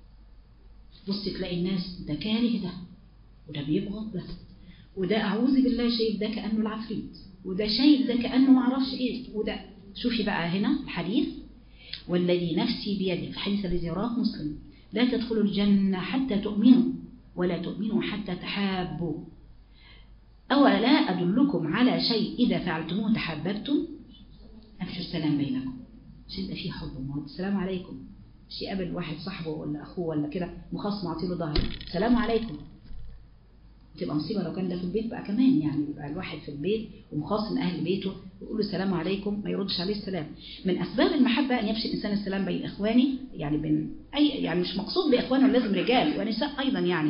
بص تلاقي الناس ده كاره ده وده بيبغض ده وده أعوذ بالله شايف ده كأنه العفريت وده شايف ده كأنه معرفش إيه وده شوفي بقى هنا الحديث والذي نفسي بيده في الحديث الذي رواه مسلم لا تدخلوا الجنة حتى تؤمنوا ولا تؤمنوا حتى تحابوا أولا أدلكم على شيء إذا فعلتموه تحاببتم أفشوا السلام بينكم مش يبقى فيه حب وموت السلام عليكم مش يقابل واحد صاحبه ولا أخوه ولا كده مخاصم عطيله ظهر السلام عليكم تبقى مصيبة لو كان ده في البيت بقى كمان يعني يبقى الواحد في البيت ومخاصم أهل بيته ويقول له السلام عليكم ما يردش عليه السلام من أسباب المحبة أن يفشي الإنسان السلام بين إخوانه يعني بين أي يعني مش مقصود بإخوانه لازم رجال ونساء أيضا يعني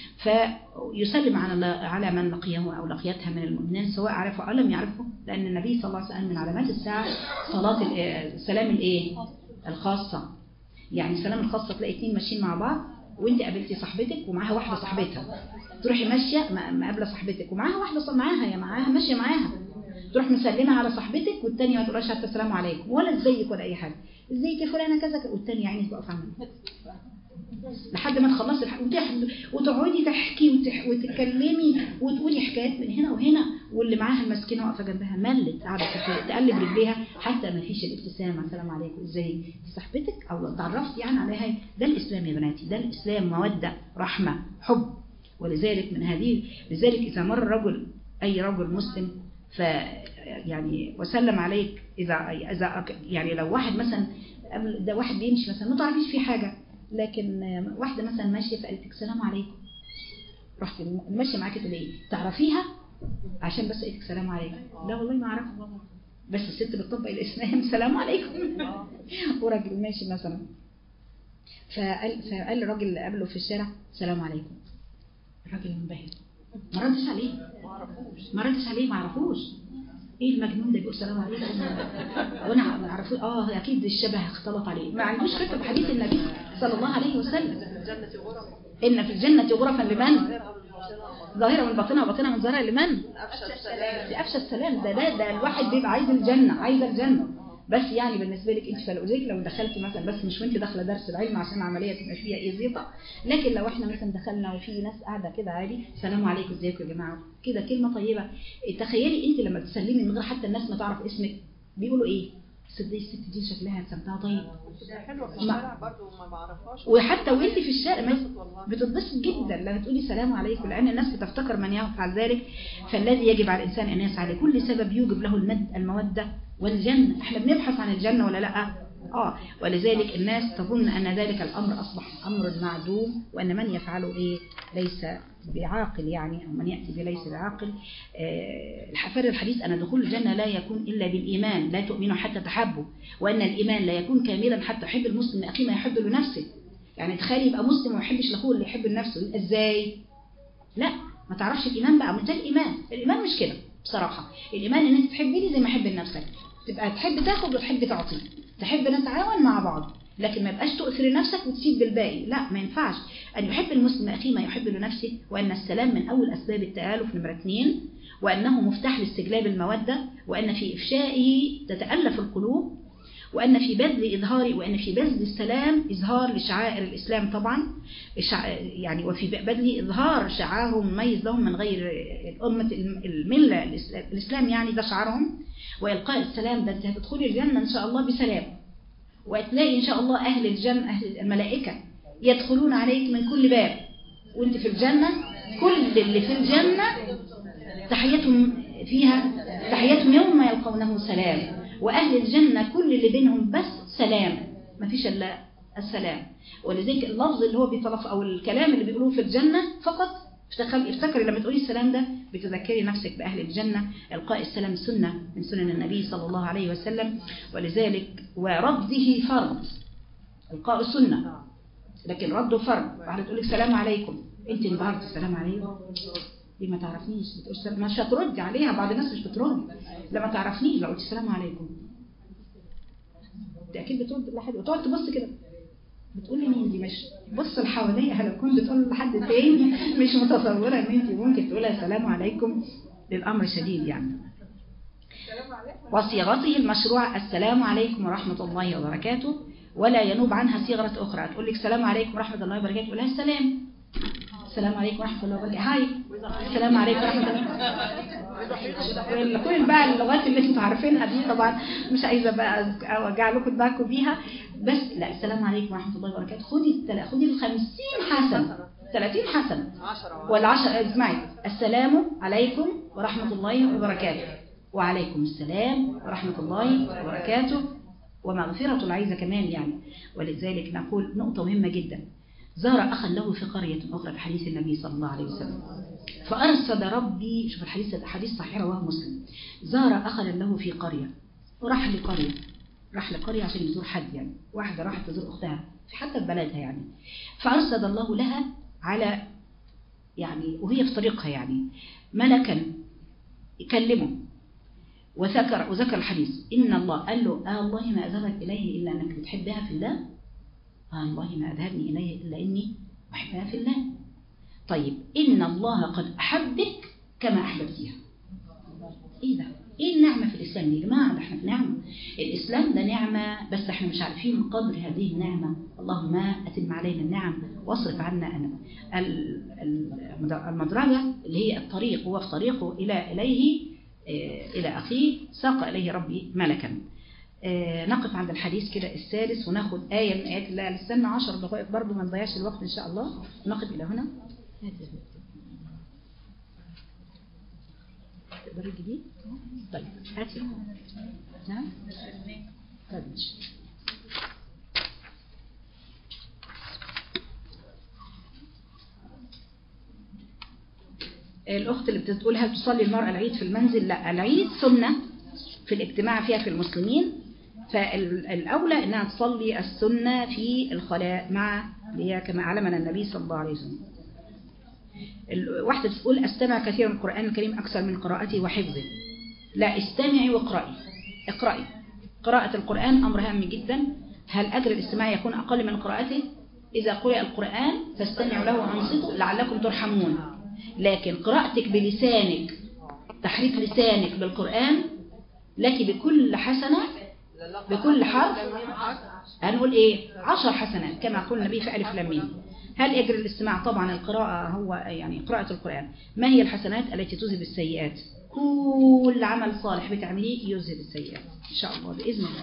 فيسلم على على من لقيه أو لقيتها من المؤمنين سواء عرفوا أو لم يعرفوا لأن النبي صلى الله عليه وسلم من علامات الساعة صلاة السلام الإيه الخاصة يعني سلام الخاصة تلاقي اتنين ماشيين مع بعض وانت قابلتي صاحبتك ومعاها واحدة صاحبتها تروحي ماشية مقابلة صاحبتك ومعاها واحدة صح معاها يا معاها ماشية معاها تروح مسلمة على صاحبتك والتانية ما تقولهاش حتى السلام عليكم ولا ازيك ولا أي حاجة ازيك يا فلانة كذا والتانية يعني تقف عنها لحد ما تخلصي وتقعدي تحكي وتح... وتتكلمي وتقولي حكايات من هنا وهنا واللي معاها المسكينه واقفه جنبها ملت قاعده تقلب رجليها حتى ما فيش الابتسامه السلام عليكم ازاي صاحبتك او اتعرفتي يعني عليها ده الاسلام يا بناتي ده الاسلام موده رحمه حب ولذلك من هذه لذلك اذا مر رجل اي رجل مسلم ف يعني وسلم عليك اذا اذا يعني لو واحد مثلا ده واحد بيمشي مثلا ما تعرفيش فيه حاجه لكن واحدة مثلا ماشية فقالت لك السلام عليكم رحت ماشية معاكي تقول ايه تعرفيها عشان بس قالت لك السلام عليكم لا والله ما اعرفها بس الست بتطبق الاسلام السلام عليكم وراجل ماشي مثلا فقال فقال الراجل اللي قابله في الشارع السلام عليكم الراجل منبهر ما ردش عليه ما ردش عليه ما عرفوش ايه المجنون ده بيقول السلام عليكم وانا ما اعرفوش اه اكيد الشبه اختلط عليه ما عندوش فكره بحديث النبي صلى الله عليه وسلم ان في الجنه غرفا لمن ظاهره من باطنها وباطنها من ظاهرها لمن افشى السلام ده ده ده الواحد بيبقى عايز الجنه عايز الجنه بس يعني بالنسبه لك انت فلوزيك لو دخلتي مثلا بس مش وانت داخله درس العلم عشان العمليه تبقى فيها ايه زيطه لكن لو احنا مثلا دخلنا وفي ناس قاعده كده عادي السلام عليكم ازيكم يا جماعه كده كلمه طيبه تخيلي انت لما تسلمي من غير حتى الناس ما تعرف اسمك بيقولوا ايه صدقي الست دي شكلها سمتها طيب حلوه في الشارع برضه ما بعرفهاش وحتى وانت في الشارع بتتبسط جدا لما تقولي سلام عليكم لان الناس بتفتكر من يفعل ذلك فالذي يجب على الانسان ان يسعى لكل سبب يوجب له المد الموده والجنه احنا بنبحث عن الجنه ولا لا اه ولذلك الناس تظن ان ذلك الامر اصبح امر معدوم وان من يفعله ايه ليس بعاقل يعني او من ياتي بليس بعاقل آه الحفر الحديث ان دخول الجنه لا يكون الا بالايمان لا تؤمنوا حتى تحبوا وان الايمان لا يكون كاملا حتى يحب المسلم اخيه ما يحب لنفسه يعني تخيل يبقى مسلم وما يحبش لاخوه اللي يحب لنفسه ازاي لا ما تعرفش الايمان بقى مش ده الايمان الايمان مش كده بصراحه الايمان ان انت تحب لي زي ما احب لنفسك تبقى تحب تاخد وتحب تعطي تحب نتعاون مع بعض لكن ما يبقاش تؤثر لنفسك وتسيب بالباقي لا ما ينفعش أن يحب المسلم أخيه ما يحب لنفسه وأن السلام من أول أسباب التآلف نمرة اثنين وأنه مفتاح لاستجلاب المودة وأن في إفشائه تتألف القلوب وأن في بذل إظهار وأن في بذل السلام إظهار لشعائر الإسلام طبعا يعني وفي بذل إظهار شعار مميز لهم من غير الأمة الملة الإسلام يعني ده شعارهم وإلقاء السلام ده أنت هتدخلي الجنة إن شاء الله بسلام وتلاقي إن شاء الله أهل الجنة أهل الملائكة يدخلون عليك من كل باب وانت في الجنة كل اللي في الجنة تحيتهم فيها تحيتهم يوم ما يلقونه سلام وأهل الجنة كل اللي بينهم بس سلام ما فيش إلا السلام ولذلك اللفظ اللي هو بيطلف أو الكلام اللي بيقولوه في الجنة فقط افتكر- افتكري لما تقولي السلام ده بتذكري نفسك بأهل الجنة إلقاء السلام سنة من سنن النبي صلى الله عليه وسلم ولذلك ورده فرض إلقاء سنة لكن رده فرض واحدة تقول لك السلام عليكم انت انبهرت السلام عليكم دي ما تعرفنيش بتقول سلام مش هترد عليها بعض الناس مش بترد لما تعرفنيش لو قلت السلام عليكم دي اكيد بترد لحد وتقعد تبص كده بتقول لي مين دي مش بص لحواليها لو كنت بتقول لحد تاني مش متصوره ان انت ممكن تقولها السلام عليكم للامر شديد يعني وصيغته المشروع السلام عليكم ورحمة الله وبركاته ولا ينوب عنها صيغة أخرى تقول لك السلام عليكم ورحمة الله وبركاته تقول لها السلام السلام عليكم ورحمة الله وبركاته هاي السلام عليكم ورحمة الله كل بقى اللغات اللي انتوا عارفينها دي طبعا مش عايزة بقى اوجع لكم دماغكم بيها بس لا السلام عليكم ورحمة الله وبركاته خدي التلا خدي ال 50 حسن 30 حسن عشرة والعشر اسمعي السلام عليكم ورحمة الله وبركاته وعليكم السلام ورحمة الله وبركاته ومغفرة العيزة كمان يعني ولذلك نقول نقطة مهمة جدا زار أخا له في قرية أخرى في حديث النبي صلى الله عليه وسلم فأرصد ربي شوف الحديث حديث صحيح رواه مسلم زار أخا له في قرية وراح لقرية راح لقرية عشان يزور حد يعني واحدة راحت تزور أختها في حتى في بلدها يعني فأرصد الله لها على يعني وهي في طريقها يعني ملكا يكلمه وذكر وذكر الحديث إن الله قال له آه الله ما أذهبك إليه إلا أنك بتحبها في الله آه الله ما أذهبني إليه إلا إني أحبها في الله طيب إن الله قد أحبك كما أحببتيها إيه ده إيه النعمة في الإسلام يا جماعة ده إحنا في نعمة الإسلام ده نعمة بس إحنا مش عارفين قدر هذه النعمة اللهم أتم علينا النعم واصرف عنا أنا ال- ال- المدرجة اللي هي الطريق هو في طريقه إلى إليه آه، إلى أخيه ساق إليه ربي ملكا آه، نقف عند الحديث كده السادس وناخد آية من آيات الله لسنا عشر دقائق برضو ما نضيعش الوقت إن شاء الله نقف إلى هنا تقدري تجيبيه؟ طيب هاتي نعم طيب ماشي. الأخت اللي بتقول هل تصلي المرأة العيد في المنزل لا العيد سنة في الاجتماع فيها في المسلمين فالأولى أنها تصلي السنة في الخلاء مع اللي هي كما علمنا النبي صلى الله عليه وسلم الواحدة تقول أستمع كثيرا من القرآن الكريم أكثر من قراءتي وحفظي لا استمعي واقرأي اقرأي قراءة القرآن أمر هام جدا هل أجر الاستماع يكون أقل من قراءته إذا قرأ القرآن فاستمعوا له وأنصتوا لعلكم ترحمون لكن قراءتك بلسانك تحريك لسانك بالقرآن لك بكل حسنة بكل حرف هنقول ايه عشر حسنات كما قال النبي في ألف لام ميم هل أجر الاستماع طبعا القراءة هو يعني قراءة القرآن ما هي الحسنات التي تذهب السيئات كل عمل صالح بتعمليه يذهب السيئات إن شاء الله بإذن الله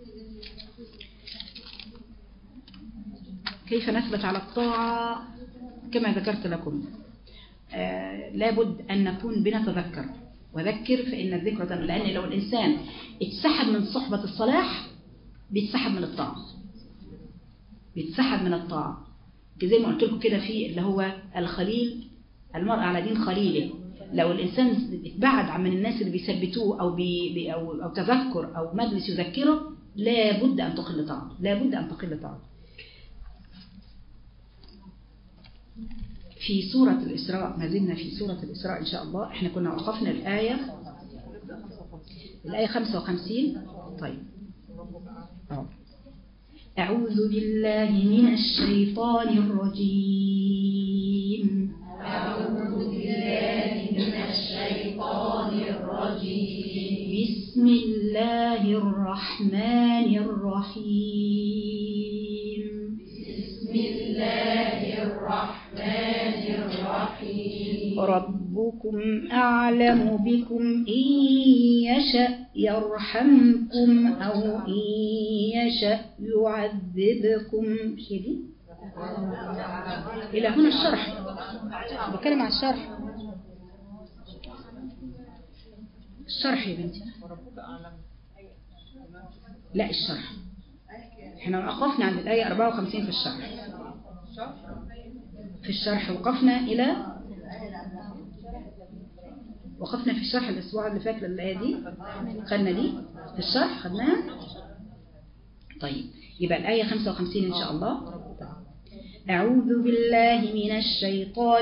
كيف نثبت على الطاعة كما ذكرت لكم آه لابد أن نكون بنتذكر وذكر فإن الذكر تنمي لأن لو الإنسان اتسحب من صحبة الصلاح بيتسحب من الطاعة بيتسحب من الطاعة زي ما قلت لكم كده في اللي هو الخليل المرء على دين خليله لو الإنسان اتبعد عن من الناس اللي بيثبتوه أو, بي بي أو, أو تذكر أو مجلس يذكره لابد أن تقل طاعته لابد أن تقل طاعته في سورة الإسراء ما زلنا في سورة الإسراء إن شاء الله إحنا كنا وقفنا الآية الآية 55 طيب أوه. أعوذ بالله من الشيطان الرجيم أعوذ بالله من الشيطان الرجيم بسم الله الرحمن الرحيم بسم الله الرحمن الرحيم ربكم أعلم بكم إن يشأ يرحمكم أو إن يشأ يعذبكم شديد إلى هنا الشرح بتكلم عن الشرح الشرح يا بنتي وربك أعلم لا الشرح احنا وقفنا عند الآية 54 في الشرح في الشرح وقفنا إلى وقفنا في الشرح الأسبوع اللي فات للآية دي خدنا دي في الشرح خدناها طيب يبقى الآية 55 إن شاء الله أعوذ بالله من الشيطان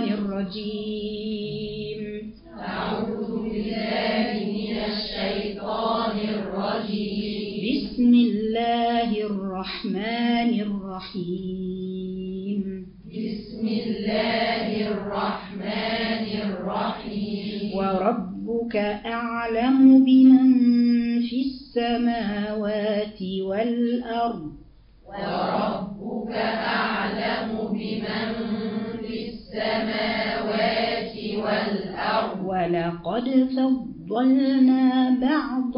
الرجيم أعوذ بالله من الشيطان الرجيم بسم الله الرحمن الرحيم بسم الله الرحمن الرحيم وربك أعلم بمن في السماوات والأرض وربك أعلم بمن في السماوات والأرض ولقد فضلنا بعض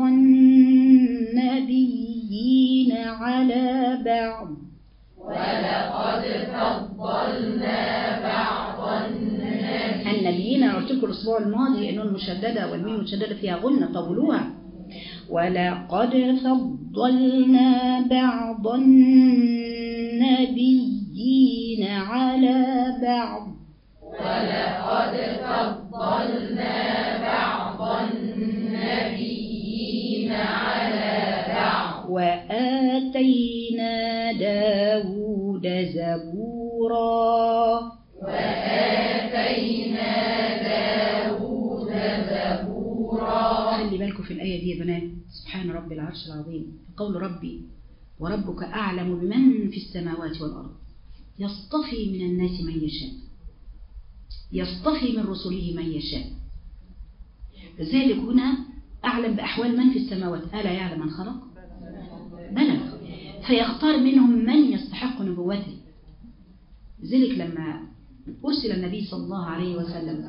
النبيين على بعض ولقد فضلنا بعض النبيين النبيين أنا قلت لكم الأسبوع الماضي النون المشددة والميم المشددة فيها غنة طولوها ولقد فضلنا بعض النبيين على بعض ولقد فضلنا بعض النبيين على بعض وآتينا داود زبورا وآتينا داود زبورا خلي بالكم في الآية دي يا بنات سبحان رب العرش العظيم قول ربي وربك أعلم بمن في السماوات والأرض يصطفي من الناس من يشاء يصطفي من رسله من يشاء لذلك هنا أعلم بأحوال من في السماوات ألا يعلم من خلق بلى فيختار منهم من يستحق نبوته لذلك لما أرسل النبي صلى الله عليه وسلم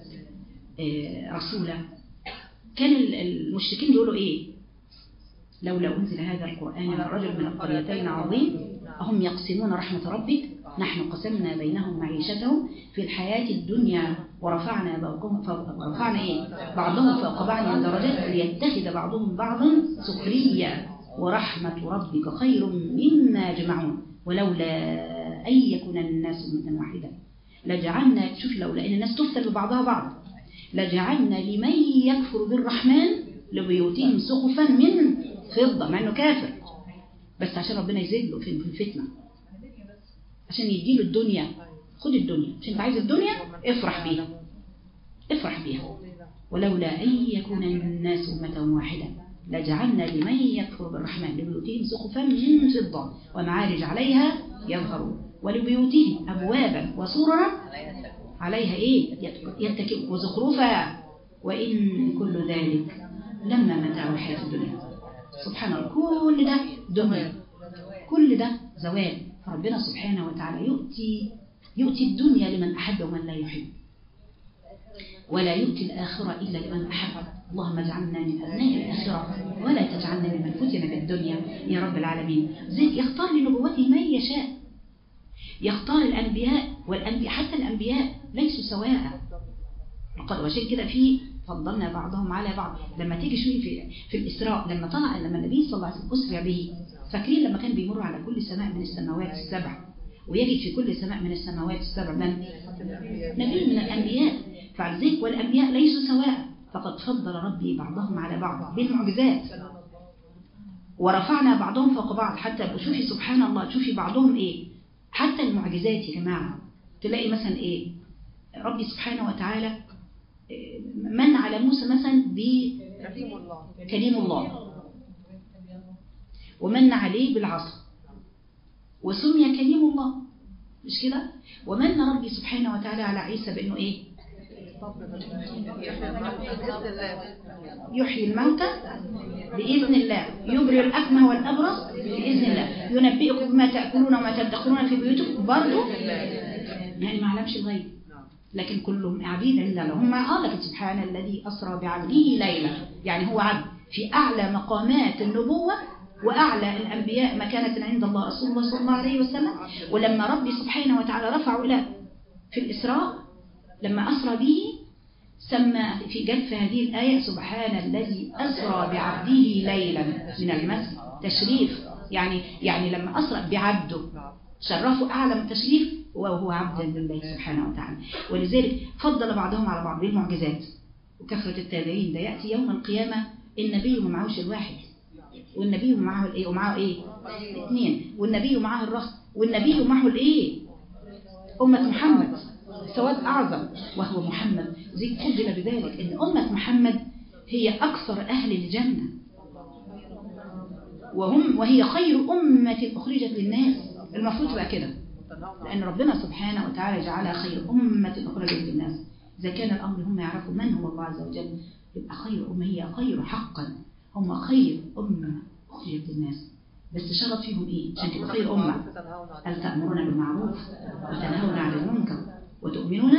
آه، رسولا كان ال- المشركين بيقولوا إيه لولا أنزل هذا القرآن على رجل من القريتين عظيم أهم يقسمون رحمة ربك نحن قسمنا بينهم معيشتهم في الحياة الدنيا ورفعنا بعضهم فوق ورفعنا إيه بعضهم فوق بعض درجات ليتخذ بعضهم بعضا سخريا ورحمة ربك خير مما يجمعون ولولا أن يكون الناس أمة واحدة لجعلنا شوف لولا أن الناس تفتن ببعضها بعض لجعلنا لمن يكفر بالرحمن لبيوتهم سقفا من فضة مع أنه كافر بس عشان ربنا يزيد له في في الفتنة عشان يديله الدنيا خد الدنيا عشان انت عايز الدنيا افرح بيها افرح بيها ولولا أن يكون الناس أمة واحدة لجعلنا لمن يكفر بالرحمن لبيوتهم سقفا من فضة ومعارج عليها يظهرون ولبيوتهم أبوابا وسررا عليها إيه يتكئ وزخرفا وإن كل ذلك لما متاع الحياة الدنيا سبحان الله كل ده دنيا كل ده زوال فربنا سبحانه وتعالى يؤتي يؤتي الدنيا لمن أحب ومن لا يحب ولا يؤتي الآخرة إلا لمن أحب اللهم اجعلنا من أبناء الآخرة ولا تجعلنا ممن فتن بالدنيا يا رب العالمين زيك يختار لنبوته من يشاء يختار الأنبياء والأنبياء حتى الأنبياء ليسوا سواء وقد وشيء كده في فضلنا بعضهم على بعض لما تيجي شوي في في الإسراء لما طلع لما النبي صلى الله عليه وسلم أسرع به فاكرين لما كان بيمر على كل سماء من السماوات السبع ويجد في كل سماء من السماوات السبع من نبي من الأنبياء فعلذلك والأنبياء ليسوا سواء فقد فضل ربي بعضهم على بعض بالمعجزات ورفعنا بعضهم فوق بعض حتى شوفي سبحان الله شوفي بعضهم ايه حتى المعجزات يا جماعة تلاقي مثلا ايه ربي سبحانه وتعالى إيه، من على موسى مثلا كريم الله بكليم الله ومن عليه بالعصا وسمي كليم الله مش كده ومن ربي سبحانه وتعالى على عيسى بانه ايه بإذن الله يحيي الموتى بإذن الله يبرئ الأكمه والأبرص بإذن الله ينبئكم بما تأكلون وما تدخرون في بيوتكم برضه يعني ما علمش الغيب لكن كلهم عبيد عند الله هم اه لكن سبحان الذي أسرى بعبده ليلا يعني هو عبد في أعلى مقامات النبوة وأعلى الأنبياء مكانة عند الله رسول الله صلى الله عليه وسلم ولما ربي سبحانه وتعالى رفعه إلى في الإسراء لما أسرى به سمى في جت في هذه الآية سبحان الذي أسرى بعبده ليلا من المسجد تشريف يعني يعني لما أسرى بعبده شرفه أعلى من تشريف وهو عبدا لله سبحانه وتعالى ولذلك فضل بعضهم على بعض بالمعجزات وكثرة التابعين ده يأتي يوم القيامة النبي ما معهوش الواحد والنبي معه الايه ومعه ايه اثنين والنبي معه الرهط والنبي معه الايه أمة محمد سواد أعظم وهو محمد زي فضل بذلك إن أمة محمد هي أكثر أهل الجنة وهم وهي خير أمة أخرجت للناس المفروض تبقى كده لأن ربنا سبحانه وتعالى جعلها خير أمة أخرجت للناس إذا كان الأمر هم يعرفوا من هو الله عز وجل يبقى خير أمة هي خير حقا هم خير أمة أخرجت للناس بس شرط فيهم إيه عشان تبقى خير أمة أن تأمرون بالمعروف وتنهون عن المنكر وتؤمنون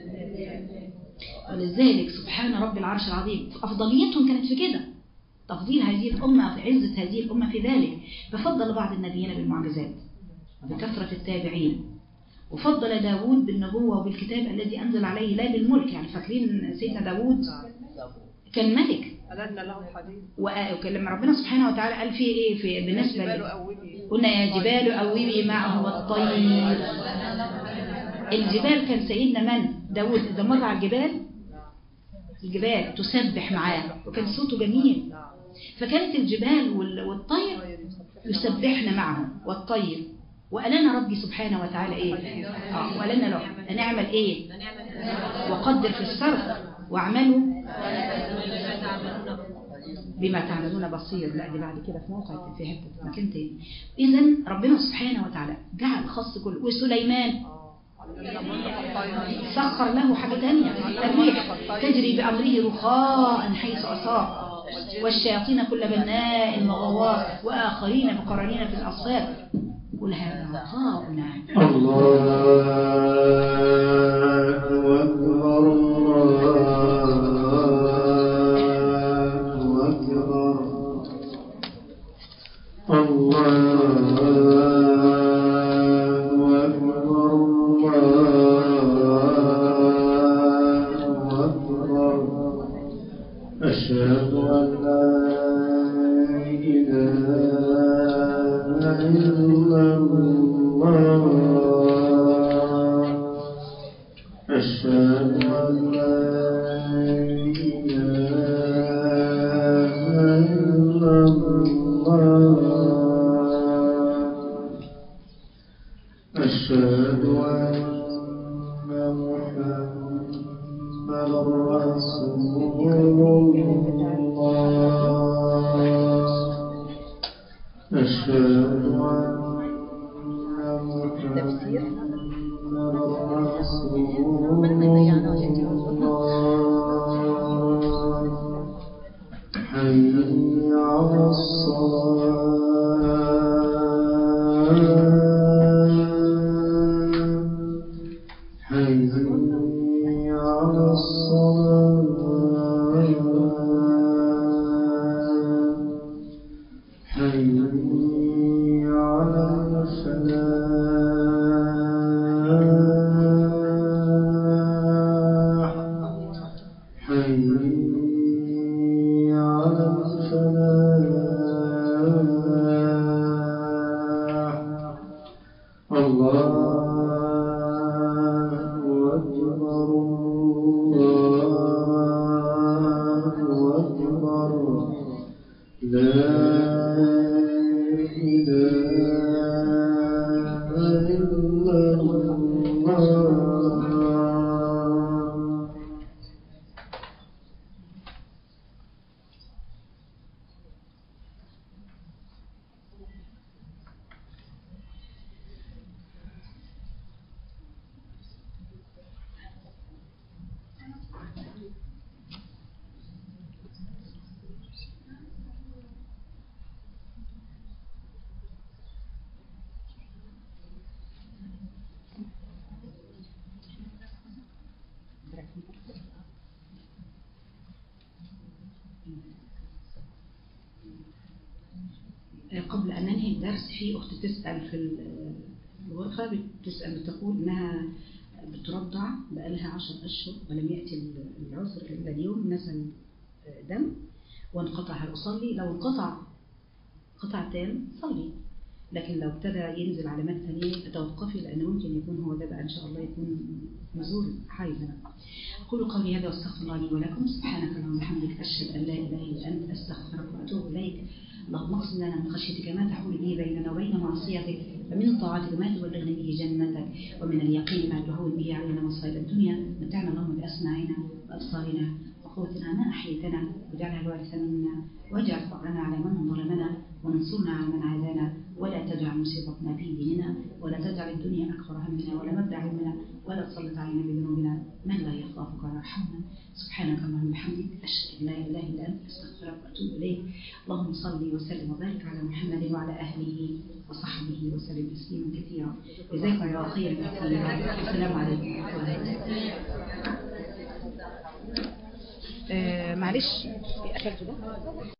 ولذلك سبحان رب العرش العظيم أفضليتهم كانت في كده تفضيل هذه الأمة في عزة هذه الأمة في ذلك ففضل بعض النبيين بالمعجزات وبكثرة التابعين وفضل داود بالنبوة وبالكتاب الذي أنزل عليه لا بالملك يعني فاكرين سيدنا داود كان ملك ألنا له حديث ولما ربنا سبحانه وتعالى قال فيه ايه في بالنسبة جبال ل- أوبي قلنا يا جبال أوبي معه والطير الجبال كان سيدنا من داود إذا مر على الجبال الجبال تسبح معاه وكان صوته جميل فكانت الجبال وال- والطير يسبحن معه والطير وألنا ربي سبحانه وتعالى إيه آه وألنا له نعمل إيه وقدر في الصرف واعملوا بما تعملون بصير لا دي بعد كده في موقع في حته في مكان تاني اذا ربنا سبحانه وتعالى جعل خاص كل وسليمان سخر له حاجه تانية الريح تجري بامره رخاء حيث اصاب والشياطين كل بناء وغواص واخرين مقرنين في الاصفاد قل هذا عطاؤنا الله أكبر الله أكبر الله أكبر الله أكبر أشهد أن لا إله إلا الله أشهد أن لا إله إلا الله أشهد أن محمدا رسول الله أشهد أن محمدا رسول الله حي على الصلاة حي على الصلاة حي على الفلاح حي على الفلاح الله أكبر الله أكبر لا إله إلا الله قبل أن ننهي الدرس في أخت تسأل في ال- الغرفة بتسأل بتقول إنها بترضع بقالها عشر أشهر ولم يأتي العذر إلا اليوم نزل دم وانقطع هل أصلي لو انقطع قطع تام صلي لكن لو ابتدى ينزل علامات ثانية توقفي لأن ممكن يكون هو ده بقى إن شاء الله يكون نزول حيزة أقول قولي هذا واستغفر الله لي ولكم سبحانك اللهم وبحمدك أشهد أن لا إله إلا أنت أستغفرك وأتوب إليك اللهم اقسم لنا من خشيتك ما تحول به بيننا وبين معصيتك ومن طاعتك ما تبلغنا به جنتك ومن اليقين ما تهون به علينا مصائب الدنيا متعنا اللهم بأسماعنا وأبصارنا وقوتنا ما أحييتنا واجعلها الوارث منا واجعل فقرنا على من ظلمنا وانصرنا على من عادانا ولا تجعل مصيبتنا في ديننا ولا تجعل الدنيا أكبر همنا ولا مبلغ علمنا ولا تسلط علينا بذنوبنا من لا يخافك ولا يرحمنا سبحانك اللهم وبحمدك أشهد أن لا إله إلا أنت أستغفرك وأتوب إليك اللهم صل وسلم وبارك على محمد وعلى أهله وصحبه وسلم تسليما كثيرا جزاكم الله خيرا كثيرا السلام عليكم ورحمة الله آه معلش قفلت ده